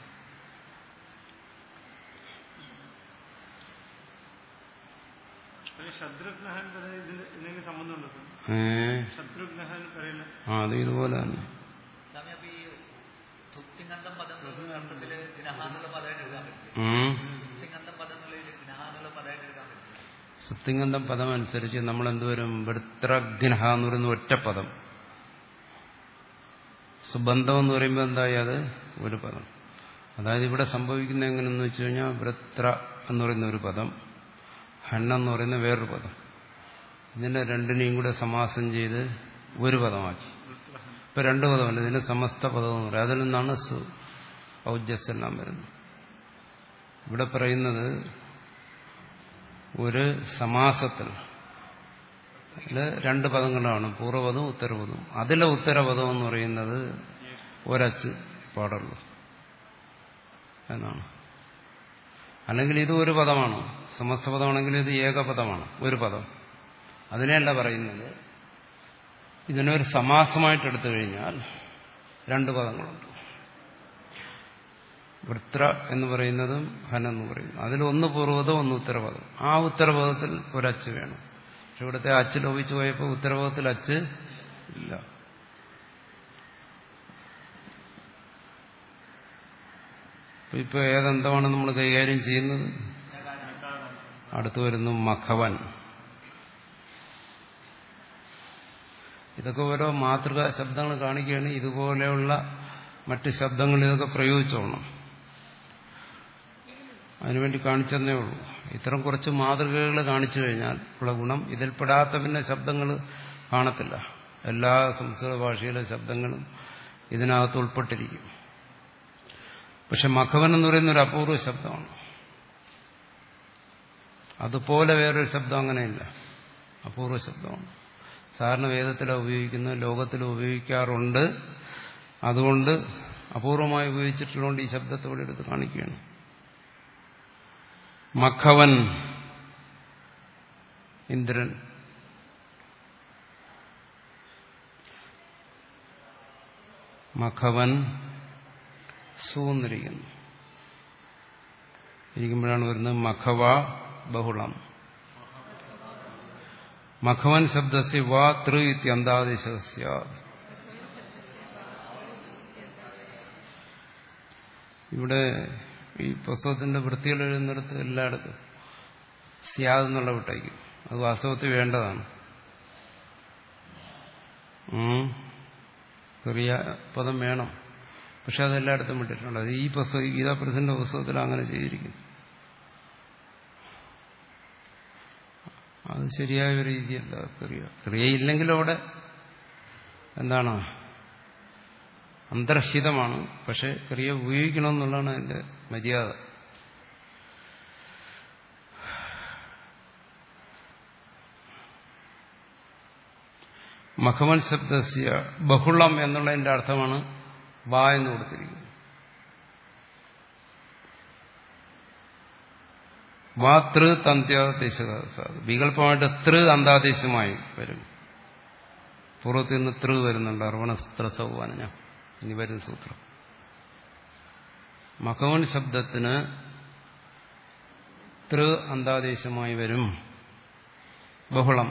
പക്ഷേ ശത്രുഘ്നഹൻ പറയുന്നത് ഇതിന് എന്തെങ്കിലും സംബന്ധമുണ്ടോ സ്വാമി? ഏ ശത്രുഘ്നഹൻ പറയുന്ന ആ അത് ഇതുപോലെ തന്നെ സ്വാമി അപ്പൊ ഈ തുപ്തിങ്ങന്തം പദം എന്നുള്ള അർത്ഥത്തില് ജ്ഞഹ എന്നുള്ള പദമായിട്ട് എടുക്കാൻ പറ്റില്ല ഉം. തുപ്തിങ്ങന്തം പദം എന്നുള്ളതിൽ ജ്ഞഹ എന്നുള്ള പദമായിട്ട് എടുക്കാൻ പറ്റില്ല സുത്തിങ്കന്തം പദം അനുസരിച്ച് നമ്മൾ എന്തുവരും വൃത്രഗ്നഹ എന്ന് പറയുന്ന ഒറ്റ പദം സുബന്ധം എന്ന് പറയുമ്പോൾ എന്തായി അത് ഒരു പദം അതായത് ഇവിടെ സംഭവിക്കുന്ന എങ്ങനെയെന്ന് വെച്ച് കഴിഞ്ഞാൽ വൃത്ര എന്ന് പറയുന്ന ഒരു പദം ഹണ്ണെന്ന് പറയുന്ന വേറൊരു പദം ഇതിനെ രണ്ടിനെയും കൂടെ സമാസം ചെയ്ത് ഒരു പദമാക്കി ഇപ്പൊ രണ്ട് പദമല്ല ഇതിന് സമസ്ത പദം എന്ന് പറയും അതിൽ നിന്നാണ് സു ഔജസ്യെല്ലാം വരുന്നത് ഇവിടെ പറയുന്നത് ഒരു സമാസത്തിൽ അതിൽ രണ്ട് പദങ്ങളാണ് പൂർവ്വപദവും ഉത്തരപദവും അതിലെ ഉത്തരപദം എന്ന് പറയുന്നത് ഒരച്ച് പാടുള്ളൂ എന്നാണ് അല്ലെങ്കിൽ ഇത് ഒരു പദമാണ് സമസ്ത പദമാണെങ്കിൽ ഇത് ഏകപദമാണ് ഒരു പദം അതിനെയല്ല പറയുന്നത് ഇതിനൊരു സമാസമായിട്ട് എടുത്തു കഴിഞ്ഞാൽ രണ്ട് പദങ്ങളുണ്ട് വൃത്ര എന്ന് പറയുന്നതും ഹൻ എന്ന് പറയുന്നു അതിലൊന്ന് പൂർവ്വതം ഒന്ന് ഉത്തരപദം ആ ഉത്തരപദത്തിൽ ഒരച്ച് വേണം പക്ഷെ ഇവിടുത്തെ അച്ച് ലോപിച്ചു പോയപ്പോൾ ഉത്തരപദത്തിൽ അച്ച് ഇല്ല അപ്പൊ ഇപ്പൊ ഏതെന്തമാണ് നമ്മൾ കൈകാര്യം ചെയ്യുന്നത് അടുത്തു വരുന്നു മഖവൻ ഇതൊക്കെ ഓരോ മാതൃകാ ശബ്ദങ്ങൾ കാണിക്കുകയാണ് ഇതുപോലെയുള്ള മറ്റ് ശബ്ദങ്ങൾ ഇതൊക്കെ പ്രയോഗിച്ചോണം അതിനുവേണ്ടി കാണിച്ചെന്നേ ഉള്ളൂ ഇത്തരം കുറച്ച് മാതൃകകൾ കാണിച്ചു കഴിഞ്ഞാൽ ഉള്ള ഗുണം ഇതിൽപ്പെടാത്ത പിന്നെ ശബ്ദങ്ങൾ കാണത്തില്ല എല്ലാ സംസ്കൃത ഭാഷയിലെ ശബ്ദങ്ങളും ഇതിനകത്ത് ഉൾപ്പെട്ടിരിക്കും പക്ഷെ മഖവൻ എന്ന് പറയുന്ന ഒരു അപൂർവ ശബ്ദമാണ് അതുപോലെ വേറൊരു ശബ്ദം അങ്ങനെയില്ല അപൂർവ ശബ്ദമാണ് സാധാരണ വേദത്തിലാണ് ഉപയോഗിക്കുന്നത് ലോകത്തിലും ഉപയോഗിക്കാറുണ്ട് അതുകൊണ്ട് അപൂർവമായി ഉപയോഗിച്ചിട്ടുള്ളതുകൊണ്ട് ഈ ശബ്ദത്തോടെ എടുത്ത് കാണിക്കുകയാണ് മഖവൻ ഇന്ദ്രൻ മഖവൻ സൂന്നിരിക്കുന്നു ഇരിക്കുമ്പോഴാണ് വരുന്നത് മഖവ ബഹുളം മഖവൻ ശബ്ദസ്യ വാ തൃ ഇത്യന്താദേശ ഇവിടെ ഈ പുസ്തകത്തിന്റെ വൃത്തികൾ എഴുതുന്നിടത്ത് എല്ലായിടത്തും സ്യാദ് എന്നുള്ള വിട്ടേക്കും അത് വാസ്തവത്തിൽ വേണ്ടതാണ് ചെറിയ പദം വേണം പക്ഷെ അതെല്ലായിടത്തും വിട്ടിട്ടുണ്ട് അത് ഈ പുസ്തകം ഗീതാപ്രസിന്റെ പുസ്തകത്തിൽ അങ്ങനെ ചെയ്തിരിക്കുന്നു അത് ശരിയായ ഒരു രീതിയല്ല ക്രിയ ക്രിയയില്ലെങ്കിൽ അവിടെ എന്താണ് അന്തർഹിതമാണ് പക്ഷെ ക്രിയ ഉപയോഗിക്കണമെന്നുള്ളതാണ് അതിന്റെ മര്യാദ മഖമൻ ശബ്ദസ്യ ബഹുളം എന്നുള്ളതിന്റെ അർത്ഥമാണ് വാ എന്ന് കൊടുത്തിരിക്കുന്നത് വാ തൃ തന്ത്യാദേശ വികല്പമായിട്ട് തൃ അന്താദേശമായി വരും പൂർവ്വത്തിൽ നിന്ന് തൃ വരുന്നുണ്ട് അർവണസ്ത്ര സൗവാന ഇനി വരുന്ന സൂത്രം മഖവൻ ശബ്ദത്തിന് തൃ അന്താദേശമായി വരും ബഹുളം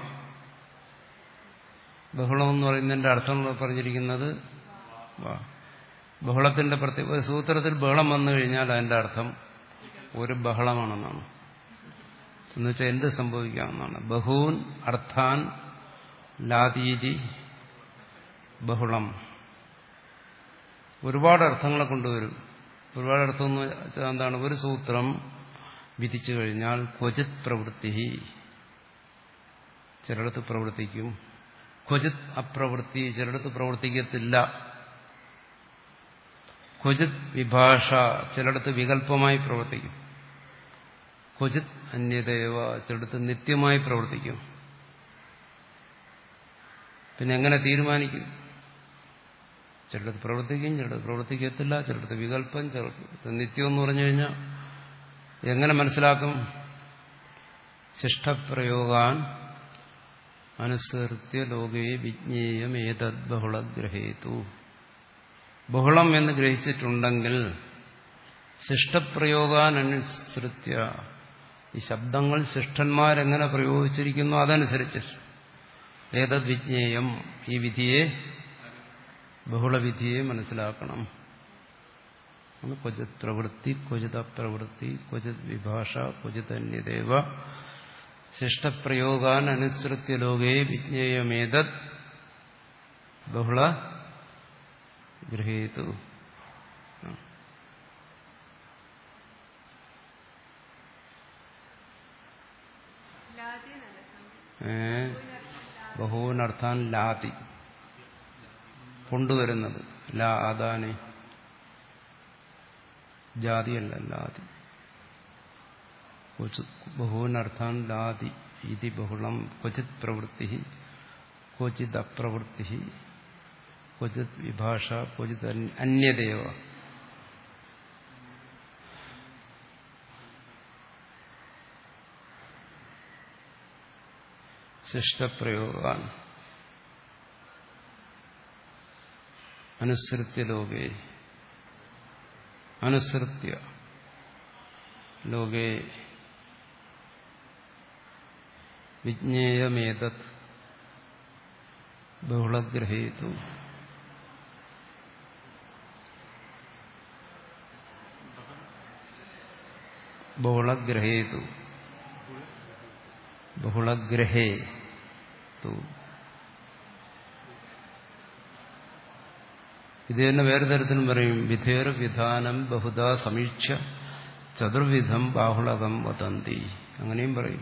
ബഹുളം എന്ന് പറയുന്നതിന്റെ അർത്ഥം പറഞ്ഞിരിക്കുന്നത് ബഹളത്തിന്റെ പ്രത്യേക സൂത്രത്തിൽ ബഹളം വന്നു കഴിഞ്ഞാൽ അതിന്റെ അർത്ഥം ഒരു ബഹളമാണെന്നാണ് എന്നുവെച്ചാൽ എന്ത് സംഭവിക്കാമെന്നാണ് ബഹൂൻ അർത്ഥാൻ ലാതീതി ബഹുളം ഒരുപാട് അർത്ഥങ്ങളെ കൊണ്ടുവരും ഒരുപാട് അർത്ഥം എന്ന് വെച്ചാൽ എന്താണ് ഒരു സൂത്രം വിധിച്ചു കഴിഞ്ഞാൽ ക്വചിത് പ്രവൃത്തി ചിലടത്ത് പ്രവർത്തിക്കും ക്വചിത് അപ്രവൃത്തി ചിലടത്ത് പ്രവർത്തിക്കത്തില്ല ക്വചിത് വിഭാഷ ചിലടത്ത് വികല്പമായി പ്രവർത്തിക്കും ക്വചിത് അന്യദേവ ചിലടത്ത് നിത്യമായി പ്രവർത്തിക്കും പിന്നെ എങ്ങനെ തീരുമാനിക്കും ചിലടത്ത് പ്രവർത്തിക്കും ചിലടത്ത് പ്രവർത്തിക്കത്തില്ല ചിലടത്ത് വികല്പം ചിലടത്ത് നിത്യം എന്ന് പറഞ്ഞു കഴിഞ്ഞാൽ എങ്ങനെ മനസ്സിലാക്കും ശിഷ്ടപ്രയോഗാൻ അനുസൃത്യ ലോകേ വിജ്ഞേയം ഏതത് ബഹുളഗ്രഹേതു ബഹുളം എന്ന് ഗ്രഹിച്ചിട്ടുണ്ടെങ്കിൽ ശിഷ്ടപ്രയോഗാനനുസൃത്യ ഈ ശബ്ദങ്ങൾ ശിഷ്ടന്മാരെങ്ങനെ പ്രയോഗിച്ചിരിക്കുന്നു അതനുസരിച്ച് ഏതത് വിജ്ഞേയം ഈ വിധിയെ ബഹുളവിധിയെ മനസ്സിലാക്കണം ക്വചിത് പ്രവൃത്തി ക്വചിത് അപ്രവൃത്തി ക്വചിത് വിഭാഷ ക്വചിത് അന്യദേവ ശിഷ്ടപ്രയോഗാൻ അനുസൃത്യ ലോകേ വിജ്ഞേയമേതത് ബഹുള ഗൃഹീതു ലാതി എന്നല്ല സംഭവം. ഏ ബഹൂനർത്ഥാൻ ലാതി കൊണ്ടുവരുന്നത് ലാ ആദാനെ ജാതിയല്ല ലാതി ബഹൂനർത്ഥാൻ ലാതി ഇതി ബഹുളം ക്വചിത് പ്രവൃത്തി ക്വചിത് അപ്രവൃത്തി ക്വചിത് വിഭാഷ ക്വചിത് അന്യദേവ ശിഷ്ടപ്രയോഗാൻ അനുസൃത്യ ലോകേ അനുസൃത്യ ലോകേ വിജ്ഞേയമേതത് ബഹുളഗ്രഹേതു ബഹുളഗ്രഹേതു ബഹുളഗ്രഹേ തു ഇത് തന്നെ വേറെ തരത്തിലും പറയും വിധേർ വിധാനം ബഹുദാ സമീക്ഷ ചതുർവിധം ബാഹുളകം വദന്തി അങ്ങനെയും പറയും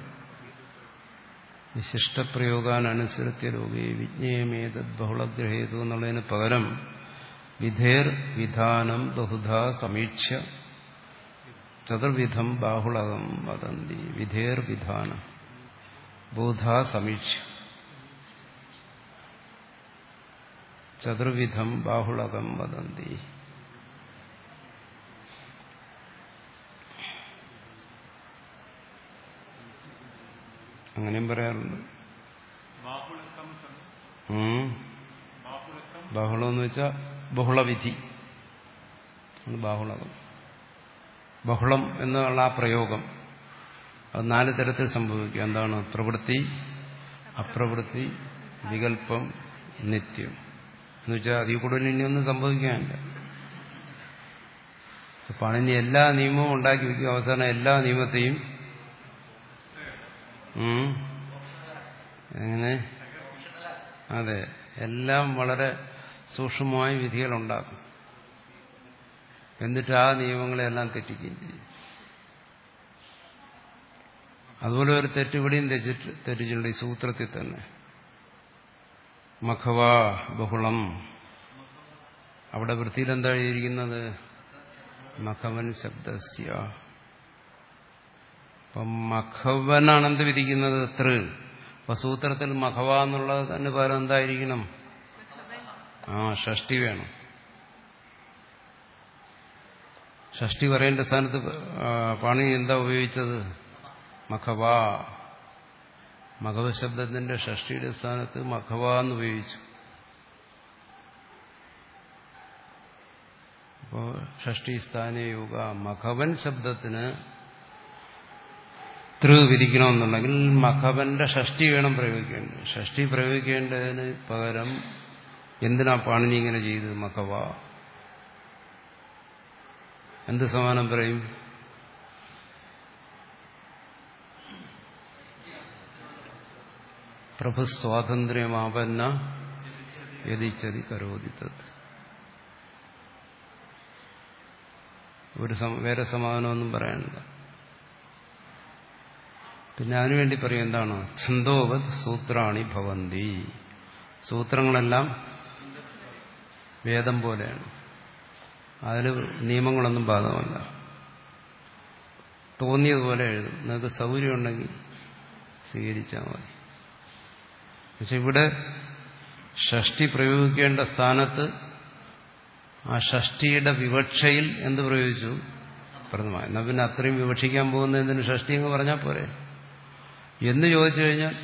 വിശിഷ്ടപ്രയോഗാനനുസൃത്യ ലോകേ വിജ്ഞേയമേതത് ബഹുളഗ്രഹേതു എന്നുള്ളതിന് പകരം വിധേർ വിധാനം ബഹുധാ സമീക്ഷ ചതുർവിധം ബാഹുളകം വദന്തി വിധേർ വിധാനം ബോധാ സമീക്ഷ ചതുർവിധം ബാഹുളകം വദന്തി അങ്ങനെയും പറയാറുണ്ട് ബാഹുളക്കം സം- ഉം. ബാഹുളക്കം ബഹുളം എന്ന് വെച്ചാൽ ബഹുളവിധി ആണ് ബാഹുളകം ബഹുളം എന്നുള്ള ആ പ്രയോഗം അത് നാല് തരത്തിൽ സംഭവിക്കും എന്താണ് പ്രവൃത്തി അപ്രവൃത്തി വികല്പം നിത്യം എന്ന് വെച്ചാൽ അതിൽ കൂടുതൽ ഇനിയൊന്നും സംഭവിക്കാനില്ല പണിനി എല്ലാ നിയമവും ഉണ്ടാക്കി വയ്ക്കും അവസാനം എല്ലാ നിയമത്തെയും ഉം. എങ്ങനെ അതെ എല്ലാം വളരെ സൂക്ഷ്മമായ വിധികളുണ്ടാക്കും എന്നിട്ട് ആ നിയമങ്ങളെല്ലാം തെറ്റിക്കുകയും ചെയ്യും അതുപോലെ ഒരു തെറ്റ് ഇവിടെയും തെറ്റിട്ട് തെറ്റിച്ചിട്ടുണ്ട് ഈ സൂത്രത്തിൽ തന്നെ മഖവാ ബഹുളം അവിടെ വൃത്തിയിൽ എന്താ എഴുതിയിരിക്കുന്നത് മഖവൻ ശബ്ദസ്യ അപ്പം മഖവനാണ് എന്ത് വിധിക്കുന്നത് തൃ അപ്പൊ സൂത്രത്തിൽ മഖവ എന്നുള്ളത് തന്നെ പകരം എന്തായിരിക്കണം ആ ഷഷ്ടി വേണം ഷഷ്ടി പറയേണ്ട സ്ഥാനത്ത് ആ, പാണി എന്താ ഉപയോഗിച്ചത് മഖവ മഖവ ശബ്ദത്തിന്റെ ഷഷ്ടിയുടെ സ്ഥാനത്ത് മഖവ എന്ന് ഉപയോഗിച്ചു അപ്പോ ഷഷ്ടി സ്ഥാനേ യോഗ മഖവൻ ശബ്ദത്തിന് തൃ വിധിക്കണമെന്നുണ്ടെങ്കിൽ മഖവന്റെ ഷഷ്ടി വേണം പ്രയോഗിക്കേണ്ടത് ഷഷ്ടി പ്രയോഗിക്കേണ്ടതിന് പകരം എന്തിനാ പാണിനി ഇങ്ങനെ ചെയ്ത് മഖവ എന്ത് സമാനം പറയും പ്രഭു സ്വാതന്ത്ര്യമാപന്ന യതിച്ചതി കരോദിത്തത് ഒരു സമ- വേറെ സമാധാനമൊന്നും പറയാനില്ല പിന്നെ അതിനുവേണ്ടി പറയും എന്താണ് ഛന്തോവത് സൂത്രാണി ഭവന്തി സൂത്രങ്ങളെല്ലാം വേദം പോലെയാണ് അതിൽ നിയമങ്ങളൊന്നും ബാധകമല്ല തോന്നിയതുപോലെ എഴുതും നിങ്ങൾക്ക് സൗകര്യമുണ്ടെങ്കിൽ സ്വീകരിച്ചാൽ മതി പക്ഷെ ഇവിടെ ഷഷ്ടി പ്രയോഗിക്കേണ്ട സ്ഥാനത്ത് ആ ഷഷ്ടിയുടെ വിവക്ഷയിൽ എന്ത് പ്രയോഗിച്ചു പ്രഥമ എന്നാൽ പിന്നെ അത്രയും വിവക്ഷിക്കാൻ പോകുന്നതിന് ഷഷ്ടി എന്ന് പറഞ്ഞാൽ പോരെ എന്ന് ചോദിച്ചു കഴിഞ്ഞാൽ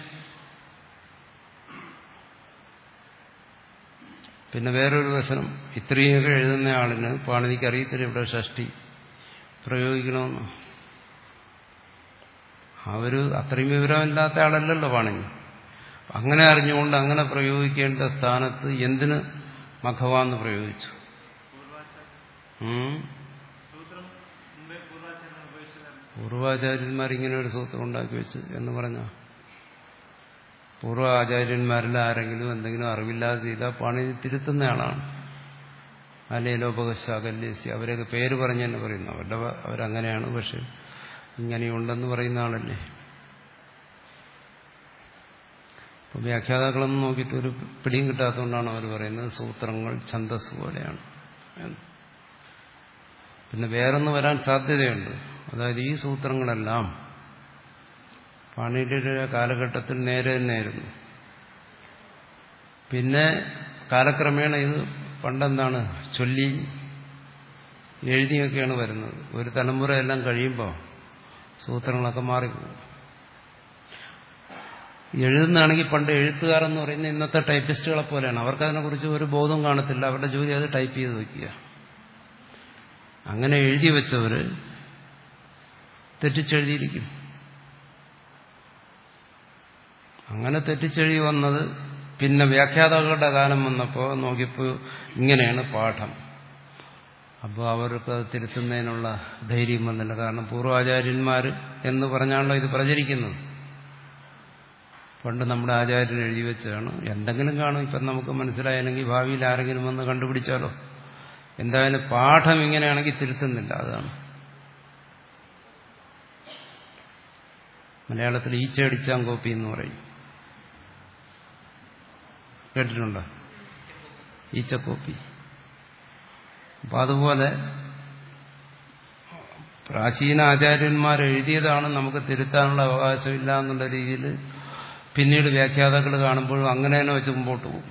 പിന്നെ വേറൊരു വശനം ഇത്രയൊക്കെ എഴുതുന്ന ആളിന് പാണിനിക്ക് അറിയത്തില്ല ഇവിടെ ഷഷ്ടി പ്രയോഗിക്കണമെന്ന് അവര് അത്രയും വിവരമില്ലാത്ത ആളല്ലല്ലോ പാണിനി അങ്ങനെ അറിഞ്ഞുകൊണ്ട് അങ്ങനെ പ്രയോഗിക്കേണ്ട സ്ഥാനത്ത് എന്തിന് മഖവാന്ന് പ്രയോഗിച്ചു ഉം? സൂത്രം മുമ്പേ പൂർവാചാര്യൻ ഉപയോഗിച്ചതാണ് പൂർവാചാര്യന്മാർ ഇങ്ങനെ ഒരു സൂത്രം ഉണ്ടാക്കി വെച്ച് എന്ന് പറഞ്ഞ പൂർവ്വ ആചാര്യന്മാരിൽ ആരെങ്കിലും എന്തെങ്കിലും അറിവില്ലാതെ ചെയ്താൽ പണി തിരുത്തുന്ന ആളാണ് അലേലോപകശാകല്യസി അവരൊക്കെ പേര് പറഞ്ഞ് തന്നെ പറയുന്നു അവരുടെ വ- അവരങ്ങനെയാണ് പക്ഷെ ഇങ്ങനെയുണ്ടെന്ന് പറയുന്ന ആളല്ലേ അപ്പൊ വ്യാഖ്യാതാക്കളൊന്നും നോക്കിയിട്ട് ഒരു പിടിയും കിട്ടാത്തതുകൊണ്ടാണ് അവർ പറയുന്നത് സൂത്രങ്ങൾ ഛന്തസ് പോലെയാണ് എന്ന്. പിന്നെ വേറൊന്ന് വരാൻ സാധ്യതയുണ്ട് അതായത് ഈ സൂത്രങ്ങളെല്ലാം പാണിയുടെ കാലഘട്ടത്തിൽ നേരെ തന്നെയായിരുന്നു പിന്നെ കാലക്രമേണ ഇത് പണ്ടെന്താണ് ചൊല്ലി എഴുതിയൊക്കെയാണ് വരുന്നത് ഒരു തലമുറ എല്ലാം കഴിയുമ്പോൾ സൂത്രങ്ങളൊക്കെ മാറിപ്പോകും എഴുതുന്നതാണെങ്കിൽ പണ്ട് എഴുത്തുകാരെന്ന് പറയുന്ന ഇന്നത്തെ ടൈപ്പിസ്റ്റുകളെ പോലെയാണ് അവർക്ക് അതിനെക്കുറിച്ച് ഒരു ബോധം കാണത്തില്ല അവരുടെ ജോലി അത് ടൈപ്പ് ചെയ്ത് വയ്ക്കുക അങ്ങനെ എഴുതി വെച്ചവര് തെറ്റിച്ചെഴുതിയിരിക്കും അങ്ങനെ തെറ്റിച്ചെഴുതി വന്നത് പിന്നെ വ്യാഖ്യാതാക്കളുടെ കാലം വന്നപ്പോൾ നോക്കിയപ്പോൾ ഇങ്ങനെയാണ് പാഠം അപ്പോൾ അവർക്ക് അത് തിരുത്തുന്നതിനുള്ള ധൈര്യം വന്നില്ല കാരണം പൂർവാചാര്യന്മാർ എന്ന് പറഞ്ഞാണല്ലോ ഇത് പ്രചരിക്കുന്നത് പണ്ട് നമ്മുടെ ആചാര്യൻ എഴുതി വെച്ചതാണ് എന്തെങ്കിലും കാണും ഇപ്പം നമുക്ക് മനസ്സിലായില്ലെങ്കിൽ ഭാവിയിൽ ആരെങ്കിലും വന്ന് കണ്ടുപിടിച്ചാലോ എന്തായാലും പാഠം ഇങ്ങനെയാണെങ്കിൽ തിരുത്തുന്നില്ല അതാണ് മലയാളത്തിൽ ഈച്ചയടിച്ചാൻ കോപ്പി എന്ന് പറയും കേട്ടിട്ടുണ്ടോ ഈച്ചക്കോപ്പി അപ്പൊ അതുപോലെ പ്രാചീന ആചാര്യന്മാർ എഴുതിയതാണ് നമുക്ക് തിരുത്താനുള്ള അവകാശമില്ല എന്നുള്ള രീതിയിൽ പിന്നീട് വ്യാഖ്യാതാക്കൾ കാണുമ്പോഴും അങ്ങനെ തന്നെ വെച്ച് മുമ്പോട്ട് പോകും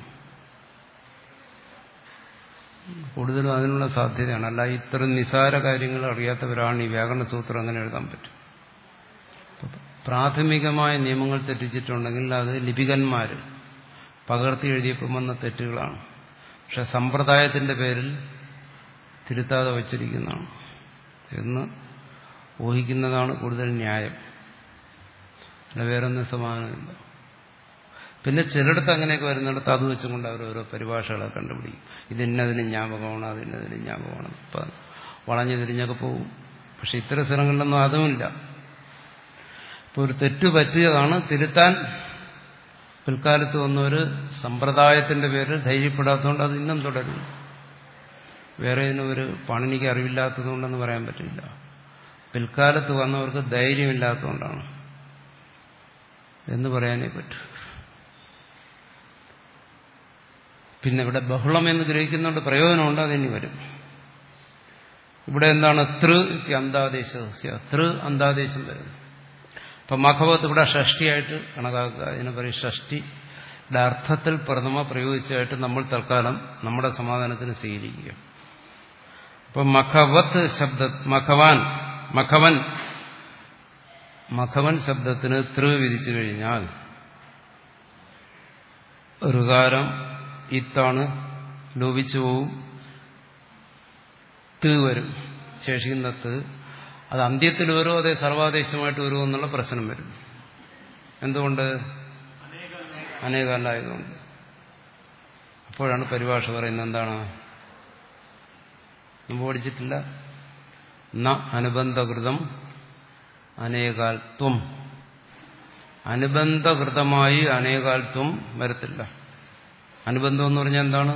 കൂടുതലും അതിനുള്ള സാധ്യതയാണ് അല്ല ഇത്തരം നിസാര കാര്യങ്ങൾ അറിയാത്തവരാണ് ഈ വ്യാകരണ സൂത്രം അങ്ങനെ എഴുതാൻ പറ്റും പ്രാഥമികമായ നിയമങ്ങൾ തെറ്റിച്ചിട്ടുണ്ടെങ്കിൽ അത് ലിപികന്മാർ പകർത്തി എഴുതിയപ്പം വന്ന തെറ്റുകളാണ് പക്ഷെ സമ്പ്രദായത്തിന്റെ പേരിൽ തിരുത്താതെ വച്ചിരിക്കുന്നതാണ് എന്ന് ഊഹിക്കുന്നതാണ് കൂടുതൽ ന്യായം അല്ല വേറൊന്നും സമാധാനമില്ല പിന്നെ ചിലയിടത്ത് അങ്ങനെയൊക്കെ വരുന്നിടത്ത് അത് വെച്ചും കൊണ്ട് അവർ ഓരോ പരിഭാഷകളെ കണ്ടുപിടിക്കും ഇതിന്നതിന് ജ്ഞാപകമാണ് അതിന്നതിന് ജ്ഞാപകമാണ് ഇപ്പം വളഞ്ഞു തിരിഞ്ഞൊക്കെ പോകും പക്ഷെ ഇത്തരം സ്ഥലങ്ങളിലൊന്നും അതുമില്ല ഇപ്പോൾ ഒരു തെറ്റ് പറ്റിയതാണ് തിരുത്താൻ പിൽക്കാലത്ത് വന്നൊരു സമ്പ്രദായത്തിന്റെ പേരിൽ ധൈര്യപ്പെടാത്തതുകൊണ്ട് അത് ഇന്നും തുടരുന്നു വേറെ ഒരു പണിനിക്ക് അറിവില്ലാത്തതുകൊണ്ടെന്ന് പറയാൻ പറ്റില്ല പിൽക്കാലത്ത് വന്നവർക്ക് ധൈര്യമില്ലാത്തതുകൊണ്ടാണ് എന്ന് പറയാനേ പറ്റൂ പിന്നെ ഇവിടെ ബഹുളം എന്ന് ഗ്രഹിക്കുന്നുണ്ട് പ്രയോജനമുണ്ട് അതിനി വരും ഇവിടെ എന്താണ് തൃ അന്താദേശ തൃ അന്താദേശം വരുന്നു അപ്പൊ മഖവത്ത് ഇവിടെ ഷഷ്ടിയായിട്ട് കണക്കാക്കുക അതിനെ പറയും ഷഷ്ടിയുടെ അർത്ഥത്തിൽ പ്രഥമ പ്രയോഗിച്ചതായിട്ട് നമ്മൾ തൽക്കാലം നമ്മുടെ സമാധാനത്തിന് സ്വീകരിക്കുക അപ്പൊ മഖവത്ത് ശബ്ദ മഖവാൻ മഖവൻ മഖവൻ ശബ്ദത്തിന് തൃ വിധിച്ചു കഴിഞ്ഞാൽ ഋകാരം ഇത്താണ് ലോപിച്ചു പോവും ത് വരും ശേഷിക്കുന്ന ത് അത് അന്ത്യത്തിൽ വരുമോ അതേ സർവാദേശമായിട്ട് വരുമോ എന്നുള്ള പ്രശ്നം വരും എന്തുകൊണ്ട് അനേകാലായതുകൊണ്ട് അപ്പോഴാണ് പരിഭാഷ പറയുന്നത് എന്താണ് മുമ്പ് പഠിച്ചിട്ടില്ല ന അനുബന്ധകൃതം അനേകാൽത്വം അനുബന്ധകൃതമായി അനേകാൽത്വം വരത്തില്ല അനുബന്ധം എന്ന് പറഞ്ഞാൽ എന്താണ്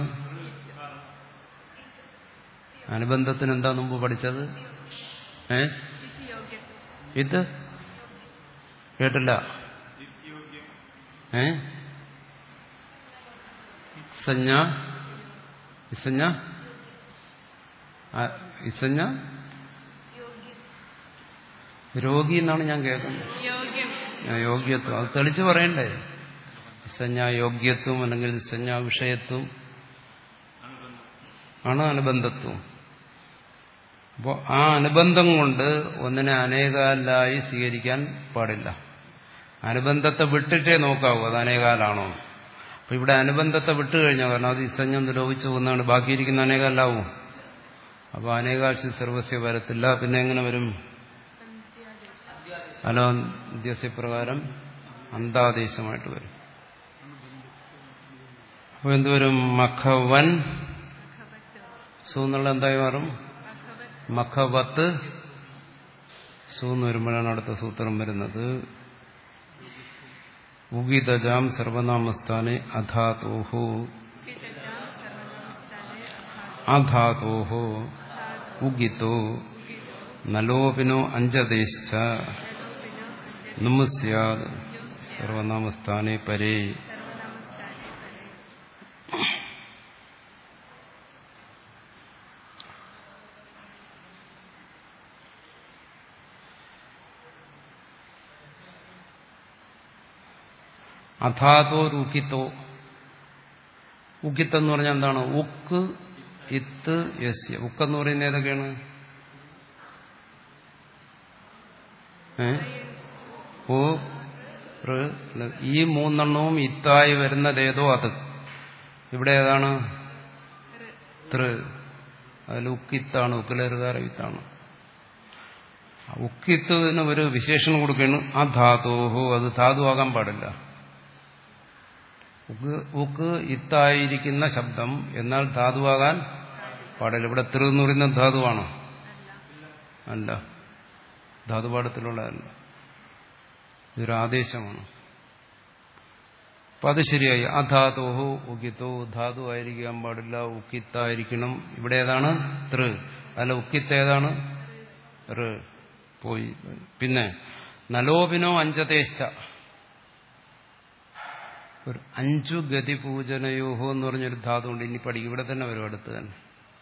അനുബന്ധത്തിന് എന്താ മുമ്പ് പഠിച്ചത് ഏ ഇത് കേട്ടില്ല ഏ ഇസഞ്ഞ ഇസഞ്ഞ ഇസഞ്ഞ രോഗി എന്നാണ് ഞാൻ കേൾക്കുന്നത് യോഗ്യം യോഗ്യത്വം അത് തെളിച്ച് പറയണ്ടേ ഇസഞ്ഞ യോഗ്യത്വം അല്ലെങ്കിൽ ഇസഞ്ഞ വിഷയത്വം ആണ് അനുബന്ധത്വം അപ്പോൾ ആ അനുബന്ധം കൊണ്ട് ഒന്നിനെ അനേകാലായി സ്വീകരിക്കാൻ പാടില്ല അനുബന്ധത്തെ വിട്ടിട്ടേ നോക്കാവൂ അത് അനേകാലാണോ അപ്പൊ ഇവിടെ അനുബന്ധത്തെ വിട്ടു കഴിഞ്ഞാൽ കാരണം അത് ഇസഞ്ഞം ലോപിച്ചു പോകുന്നതാണ് ബാക്കിയിരിക്കുന്ന അനേകാലാവും അപ്പൊ അനേകാശി സർവസ്യ വരത്തില്ല പിന്നെ എങ്ങനെ വരും അലോദ്യസ്യപ്രകാരം അന്താദേശമായിട്ട് വരും അപ്പൊ എന്തുവരും മഖവൻ സു എന്നുള്ള എന്തായി മാറും മഖവത്ത് സു എന്ന് വരുമ്പോഴാണ് അടുത്ത സൂത്രം വരുന്നത് ഉഗിതജാം സർവനാമസ്ഥാനെ അധാതോഹോ അധാതോഹോ ഉഗിതോ നലോപിനോ അഞ്ചദേശ നുമസ്യാത് സർവനാമസ്ഥാനെ പരേ അഥാതോ രുക്കിത്തോ ഉക്കിത്ത് എന്ന് പറഞ്ഞാൽ എന്താണ് ഉക്ക് ഇത്ത് യസ്യ ഉക്കെന്ന് പറയുന്നത് ഏതൊക്കെയാണ് ഏ ഓ ഋ, ല. ഈ മൂന്നെണ്ണവും ഇത്തായി വരുന്നതേതോ അത് ഇവിടെ ഏതാണ് തൃ അതിൽ ഉക്കിത്താണ് ഉക്കിലേറുകാര വിത്താണ് ആ ഉക്കിത്തിന് ഒരു വിശേഷണം കൊടുക്കുകയാണ് ആ ധാതോഹോ അത് ധാതുവാകാൻ പാടില്ല ഉക്ക് ഉക്ക് ഇത്തായിരിക്കുന്ന ശബ്ദം എന്നാൽ ധാതുവാകാൻ പാടില്ല ഇവിടെ തൃ എന്ന് പറയുന്ന ധാതുവാണോ അല്ല ധാതുപാഠത്തിലുള്ളതല്ല ഇതൊരു ആദേശമാണ് അപ്പൊ അത് ശരിയായി അധാതോഹോ ഉക്കിത്തോ ധാതു ആയിരിക്കാൻ പാടില്ല ഉക്കിത്തായിരിക്കണം ഇവിടെ ഏതാണ് തൃ അല്ല ഉക്കിത്ത് ഏതാണ് റ് പോയി പിന്നെ നലോപിനോ അഞ്ചതേശ്ച ഒരു അഞ്ചു ഗതി പൂജനയോഹോ എന്ന് പറഞ്ഞൊരു ധാതു ഉണ്ട് ഇനി പഠിക്കും ഇവിടെ തന്നെ വരും അടുത്ത് തന്നെ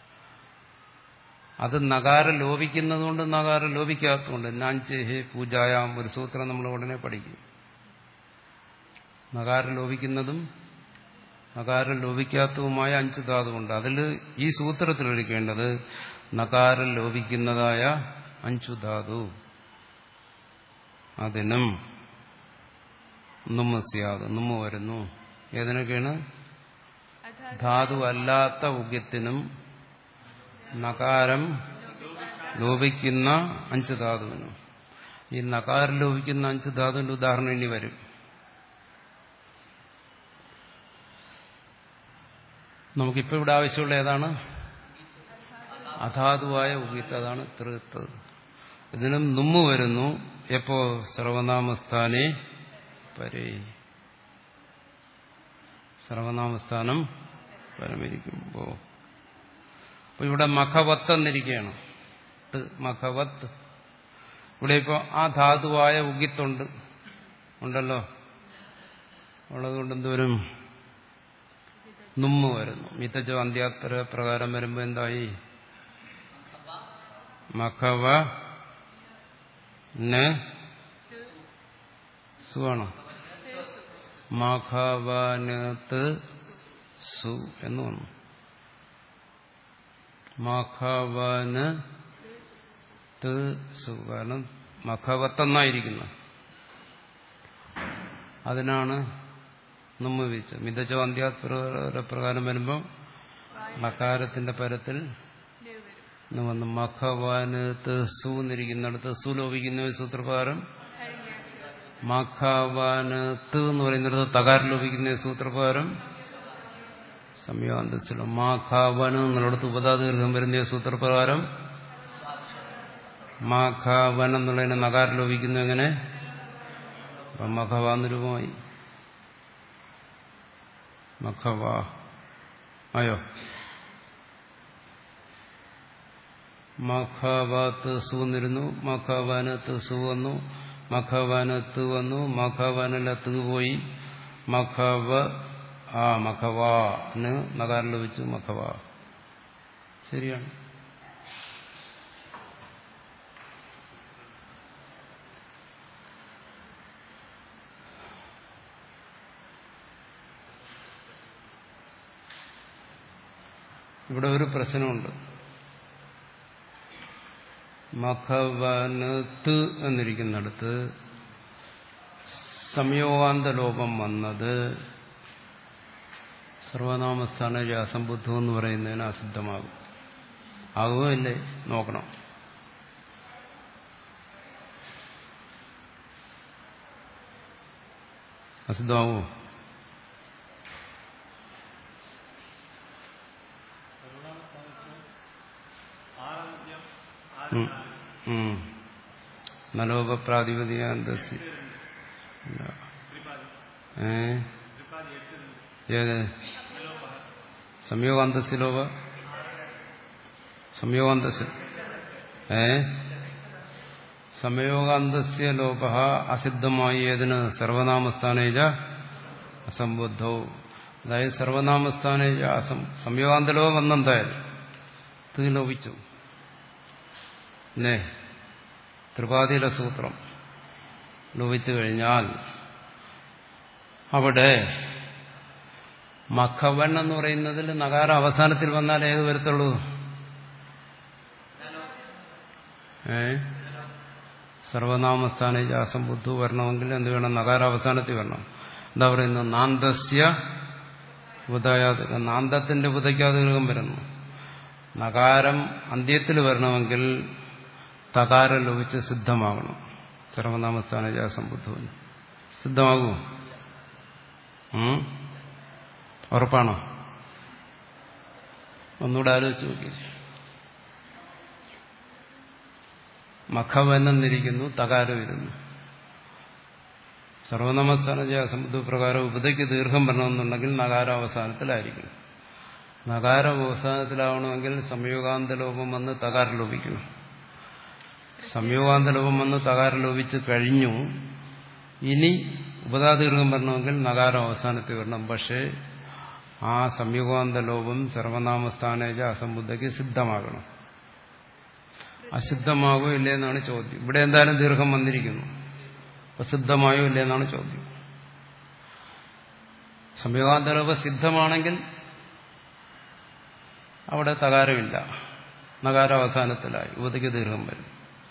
അത് നഗാരം ലോപിക്കുന്നതുകൊണ്ട് നഗാരം ലോപിക്കാത്തതുകൊണ്ട് നാഞ്ചേഹേ പൂജായാം ഒരു സൂത്രം നമ്മൾ ഉടനെ പഠിക്കും നഗാരം ലോപിക്കുന്നതും നഗാരം ലോപിക്കാത്തതുമായ അഞ്ച് ധാതുവുണ്ട് അതിൽ ഈ സൂത്രത്തിൽ എടുക്കേണ്ടത് നഗാരം ലോപിക്കുന്നതായ അഞ്ചു ധാതു അതിനും നുമ്മ സ്യാത് നുമ്മ വരുന്നു ഏതിനൊക്കെയാണ് ധാതു അല്ലാത്ത ഉഗ്യത്തിനും നകാരം ലോപിക്കുന്ന അഞ്ച് ധാതുവിനും ഈ നകാരം ലോപിക്കുന്ന അഞ്ച് ധാതുവിന്റെ ഉദാഹരണം ഇനി വരും നമുക്കിപ്പോൾ ഇവിടെ ആവശ്യമുള്ള ഏതാണ് അധാതുവായ ഉഗിത്ത് അതാണ് തൃത്ത് ഇതിനും നുമ്മ് വരുന്നു എപ്പോ സർവനാമസ്ഥാനെ പരേ സർവനാമസ്ഥാനം പരമിരിക്കുമ്പോ അപ്പൊ ഇവിടെ മഖവത്ത് എന്നിരിക്കുകയാണ് ത് മഖവത്ത് ഇവിടെ ഇപ്പോ ആ ധാതുവായ ഉഗിത്തുണ്ട് ഉണ്ടല്ലോ ഉള്ളതുകൊണ്ട് എന്തോരും നുമ്മ് വരുന്നു മിതജോ അന്ത്യാത്പര പ്രകാരം വരുമ്പോ എന്തായി മഖവ ന് സുവാണോ മഖവനത്ത് സു എന്ന് വന്നു മഖവന് ത് സു കാരണം മഖവത്തെന്നായിരിക്കുന്നു അതിനാണ് നമ്മ വിധിച്ചത് മിതജോ അന്ത്യാത്പര പ്രകാരം വരുമ്പോൾ മകാരത്തിന്റെ പരത്തിൽ ഇന്ന് വന്ന് മഖവാനത്ത് സു എന്നിരിക്കുന്നിടത്ത് സു ലോപിക്കുന്ന ഒരു സൂത്രപ്രകാരം മഖവാനത്ത് എന്ന് പറയുന്നിടത്ത് തകാരം ലോപിക്കുന്ന സൂത്രപ്രകാരം സംയോഗാന്തത്തിലോ മാഖാവന എന്നുള്ളിടത്ത് ഉപതാദീർഘം വരുന്ന സൂത്രപ്രകാരം മാഖാവൻ എന്നുള്ളതിനെ നകാരം ലോപിക്കുന്നു എങ്ങനെ അപ്പം മഖവാന്ന് രൂപമായി മഖവാ ആയോ മഖവാത്ത് സു എന്നിരുന്നു മഖവാനത്ത് സു വന്നു മഖവാനത്ത് വന്നു മഖവാനത്ത് പോയി മഖവ ആ മഖവാന് നകാരം ലഭിച്ചു മഖവ ശരിയാണ് ഇവിടെ ഒരു പ്രശ്നമുണ്ട് മഖവനത്ത് എന്നിരിക്കുന്നിടത്ത് സംയോഗാന്ത ലോപം വന്നത് സർവനാമസ്ഥാന അസംബുദ്ധം എന്ന് പറയുന്നതിന് അസിദ്ധമാകും ആകുമോ ഇല്ലേ നോക്കണം അസിദ്ധമാകുമോ ആരംഭ്യം ഉം. ഉം. നലോപപ്രാതിപതികാന്തസി ഏ ഏത് സംയോഗാന്തസിലോപ സംയോഗാന്തസ് ഏ സംയോഗാന്തസ്യ ലോപ അസിദ്ധമായി ഏതിന് സർവനാമസ്ഥാനേജ അസംബുദ്ധവും അതായത് സർവനാമസ്ഥാനേജ അസം സംയോഗാന്തലോ വന്നെന്തായാലും തീ ലോപിച്ചു അല്ലേ ത്രിപാതിയിലെ സൂത്രം ലോപിച്ചു കഴിഞ്ഞാൽ അവിടെ മഖവൻ എന്ന് പറയുന്നതിൽ നഗാര അവസാനത്തിൽ വന്നാൽ ഏത് വരത്തുള്ളൂ ഏ സർവനാമസ്ഥാന ജാസം ബുദ്ധു വരണമെങ്കിൽ എന്ത് വേണം നഗാര അവസാനത്തിൽ വരണം എന്താ പറയുന്നത് നാന്തസ്യ ഉദയാതകം നാന്തത്തിന്റെ ഉദയ്ക്കാതകം വരുന്നു നകാരം അന്ത്യത്തിൽ വരണമെങ്കിൽ തകാരം ലോപിച്ച് സിദ്ധമാകണം സർവനാമസ്ഥാന ജാസംബുദ്ധവന് സിദ്ധമാകുമോ ഉം? ഉറപ്പാണോ ഒന്നുകൂടെ ആലോചിച്ച് നോക്കി മഖവനെന്നിരിക്കുന്നു തകാരം ഇരുന്നു സർവനമസ്ഥാന സമുദ്ര പ്രകാരം ഉപതയ്ക്ക് ദീർഘം വരണമെന്നുണ്ടെങ്കിൽ നകാരം അവസാനത്തിലായിരിക്കണം നകാരം അവസാനത്തിലാവണമെങ്കിൽ സംയോഗാന്തലോപം വന്ന് തകാരം ലോപിക്കണം സംയോഗാന്തലോപം വന്ന് തകാരം ലോപിച്ച് കഴിഞ്ഞു ഇനി ഉപതാദീർഘം വരണമെങ്കിൽ നകാരം അവസാനത്തിൽ വരണം പക്ഷേ ആ സംയോഗാന്തലോപം സർവനാമസ്ഥാനേജ അസംബുദ്ധയ്ക്ക് സിദ്ധമാകണം അസിദ്ധമാകോ ഇല്ലേ എന്നാണ് ചോദ്യം ഇവിടെ എന്തായാലും ദീർഘം വന്നിരിക്കുന്നു അപ്പൊ സിദ്ധമായോ ഇല്ലേ എന്നാണ് ചോദ്യം സംയോഗാന്തലോപ സിദ്ധമാണെങ്കിൽ അവിടെ തകാരമില്ല നകാരം അവസാനത്തിലായി ഉപതിക്ക് ദീർഘം വരും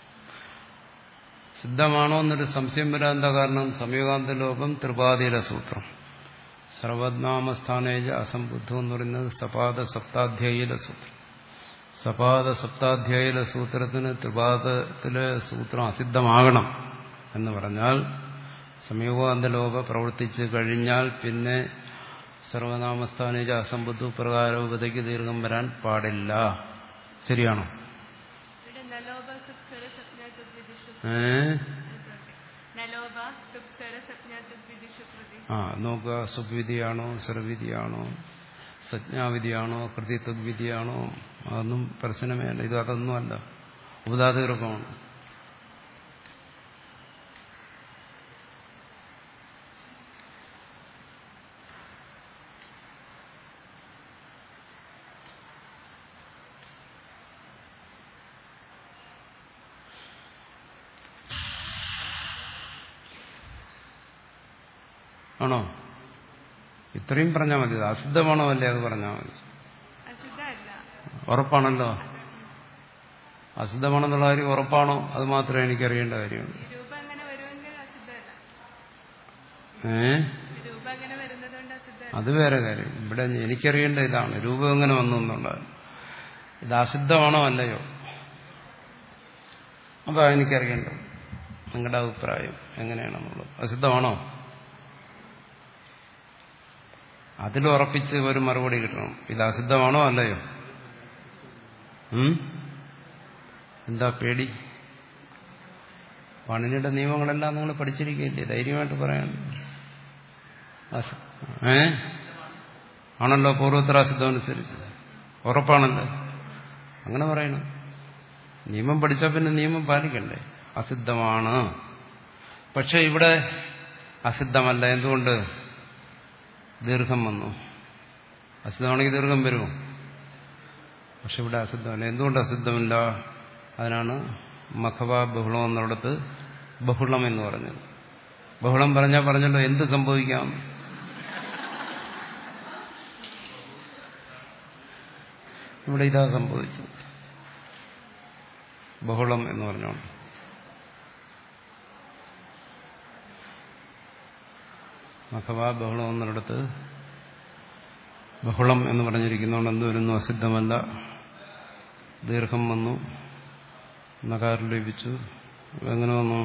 സിദ്ധമാണോ എന്നൊരു സംശയം വരാൻ എന്താ കാരണം സംയോഗാന്തലോപം ത്രിപാതിയില സൂത്രം സർവനാമസ്ഥാനേജ അസംബുദ്ധം എന്ന് പറയുന്നത് സപാദ സപ്താധ്യായിലെ സൂത്രം സപാദ സപ്താധ്യായിലെ സൂത്രത്തിന് ത്രിപാദത്തിലെ സൂത്രം അസിദ്ധമാകണം എന്ന് പറഞ്ഞാൽ സംയോഗാന്തലോപ പ്രവർത്തിച്ച് കഴിഞ്ഞാൽ പിന്നെ സർവനാമസ്ഥാനേജ അസംബുദ്ധ പ്രകാരോപതയ്ക്ക് ദീർഘം വരാൻ പാടില്ല ശരിയാണോ ഇവിടെ നലോബ സുപ്സര സപ്ന തുദ്വിദിഷു ഏ നലോബ സുപ്സര സപ്ന തുദ്വിദിഷു പ്രതി ആ നോക്കുക സുവിധിയാണോ സർവിധിയാണോ സജ്ഞാവിധിയാണോ കൃതിത്വവിധിയാണോ അതൊന്നും പ്രശ്നമേ അല്ല ഇത് അതൊന്നുമല്ല ഉപതാതീർഘമാണ് ആണോ ഇത്രയും പറഞ്ഞാൽ മതി ഇത് അസിദ്ധമാണോ അല്ലേ അത് പറഞ്ഞാൽ മതി അസിദ്ധമല്ല ഉറപ്പാണല്ലോ അസിദ്ധമാണെന്നുള്ള കാര്യം ഉറപ്പാണോ അത് മാത്രമേ എനിക്കറിയേണ്ട കാര്യമുള്ളൂ രൂപ അങ്ങനെ വരുമെങ്കിൽ അസിദ്ധമല്ല ഏ രൂപ അങ്ങനെ വരുന്നതുകൊണ്ട് അസിദ്ധമല്ല അത് വേറെ കാര്യം ഇവിടെ എനിക്കറിയേണ്ട ഇതാണ് രൂപം എങ്ങനെ വന്നു എന്നുള്ളത് ഇത് അസിദ്ധമാണോ അല്ലയോ അതാ എനിക്കറിയേണ്ടത് നിങ്ങളുടെ അഭിപ്രായം എങ്ങനെയാണെന്നുള്ളത് അസിദ്ധമാണോ അതിലുറപ്പിച്ച് ഒരു മറുപടി കിട്ടണം ഇത് അസിദ്ധമാണോ അല്ലയോ ഉം? എന്താ പേടി പണിനിയുടെ നിയമങ്ങളെല്ലാം നിങ്ങൾ പഠിച്ചിരിക്കുകയില്ലേ ധൈര്യമായിട്ട് പറയാൻ അസ- ഏ ആണല്ലോ പൂർവോത്തരാസിദ്ധം അനുസരിച്ച് ഉറപ്പാണല്ലോ അങ്ങനെ പറയണം നിയമം പഠിച്ചാൽ പിന്നെ നിയമം പാലിക്കണ്ടേ അസിദ്ധമാണ് പക്ഷെ ഇവിടെ അസിദ്ധമല്ല എന്തുകൊണ്ട് ദീർഘം വന്നു അസിദ്ധമാണെങ്കിൽ ദീർഘം വരുമോ പക്ഷെ ഇവിടെ അസിദ്ധമല്ല എന്തുകൊണ്ട് അസിദ്ധമില്ല അതിനാണ് മഖവ ബഹുളം എന്നിടത്ത് ബഹുളം എന്ന് പറഞ്ഞത് ബഹുളം പറഞ്ഞാൽ പറഞ്ഞല്ലോ എന്ത് സംഭവിക്കാം ഇവിടെ ഇതാ സംഭവിച്ചത് ബഹുളം എന്ന് പറഞ്ഞോണ്ട് മഖവ ബഹുളം എന്നിടത്ത് ബഹുളം എന്ന് പറഞ്ഞിരിക്കുന്നതുകൊണ്ട് എന്ത് വരുന്നു അസിദ്ധമല്ല ദീർഘം വന്നു നകാരം ലഭിച്ചു എങ്ങനെ വന്നു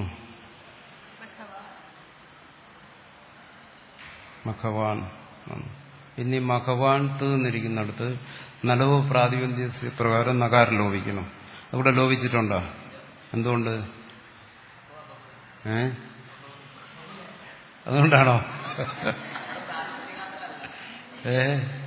മഖവാൻ വന്നു ഇനി മഖവാൻ തീർന്നിരിക്കുന്നിടത്ത് നലവ് പ്രാതിപന്യ പ്രകാരം നകാരം ലോപിക്കണം അവിടെ ലോപിച്ചിട്ടുണ്ടോ എന്തുകൊണ്ട് ഏ അതുകൊണ്ടാണോ ഏ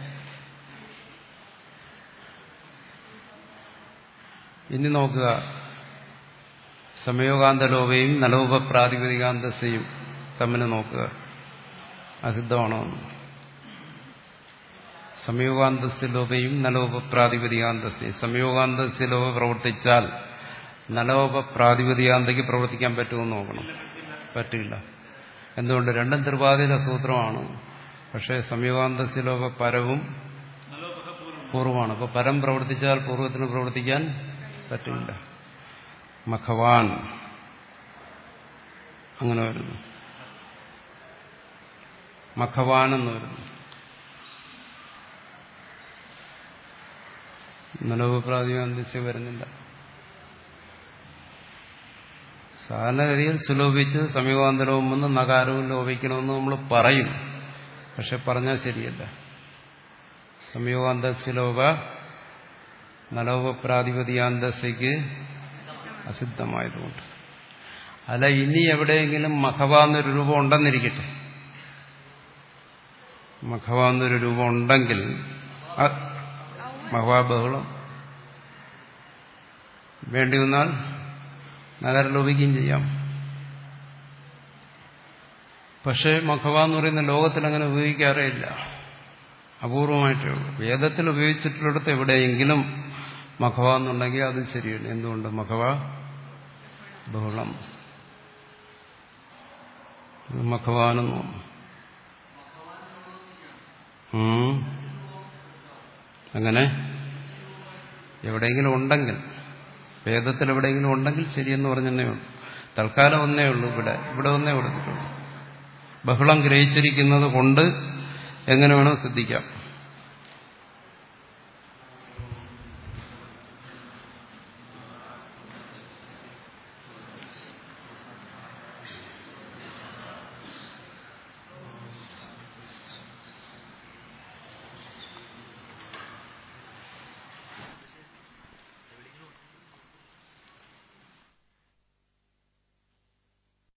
ഇനി നോക്കുക സമയോഗാന്ത ലോപയും നലോപ പ്രാതിപതികാന്തസയും തമ്മിൽ നോക്കുക അസിദ്ധമാണോ സംയോഗാന്തസ്യ ലോപയും നലോപ പ്രാതിപതികാന്തസ്യ സംയോഗാന്തസ്യ ലോപ പ്രവർത്തിച്ചാൽ നലോപ പ്രാതിപതികാന്തയ്ക്ക് പ്രവർത്തിക്കാൻ പറ്റുമെന്ന് നോക്കണം പറ്റില്ല എന്തുകൊണ്ട് രണ്ടും ത്രിപാതിര സൂത്രമാണ് പക്ഷേ സംയോഗാന്തസ്യ ലോപ പരവും പൂർവമാണ് അപ്പോൾ പരം പ്രവർത്തിച്ചാൽ പൂർവ്വത്തിന് പ്രവർത്തിക്കാൻ പറ്റില്ല മഖവാൻ അങ്ങനെ വരുന്നു മഖവാൻ എന്ന് വരുന്നു നലോപ്രാതികാന്തിച്ച് വരുന്നില്ല സാധാരണഗതിയിൽ സുലോഭിച്ച് സമീപാന്തരവും വന്ന് നകാരവും ലോപിക്കണമെന്ന് നമ്മൾ പറയും പക്ഷെ പറഞ്ഞാൽ ശരിയല്ല സംയോഗാന്തസ്യലോക നലോപപ്രാതിപതിയാന്തസ്യക്ക് അസിദ്ധമായതുകൊണ്ട് അല്ല ഇനി എവിടെയെങ്കിലും മഖവാന്നൊരു രൂപം ഉണ്ടെന്നിരിക്കട്ടെ മഖവാന്നൊരു രൂപം ഉണ്ടെങ്കിൽ ആ- മഹാബഹളം വേണ്ടി വന്നാൽ നഗരലോപിക്കുകയും ചെയ്യാം പക്ഷേ മഖവ എന്ന് പറയുന്ന ലോകത്തിൽ അങ്ങനെ ഉപയോഗിക്കാറേ ഇല്ല അപൂർവമായിട്ടേ ഉള്ളൂ വേദത്തിൽ ഉപയോഗിച്ചിട്ടുള്ളിടത്ത് എവിടെയെങ്കിലും മഖവ എന്നുണ്ടെങ്കിൽ അത് ശരിയാണ് എന്തുകൊണ്ട് മഖവ ബഹുളം ഇത് മഖവാനെന്നു ഉം. അങ്ങനെ എവിടെയെങ്കിലും ഉണ്ടെങ്കിൽ വേദത്തിൽ എവിടെയെങ്കിലും ഉണ്ടെങ്കിൽ ശരിയെന്ന് പറഞ്ഞതേ ഉള്ളൂ തൽക്കാലം ഒന്നേ ഉള്ളൂ ഇവിടെ ഇവിടെ ഒന്നേ കൊടുത്തിട്ടുള്ളൂ ബഹളം ഗ്രഹിച്ചിരിക്കുന്നത് കൊണ്ട് എങ്ങനെ വേണോ ശ്രദ്ധിക്കാം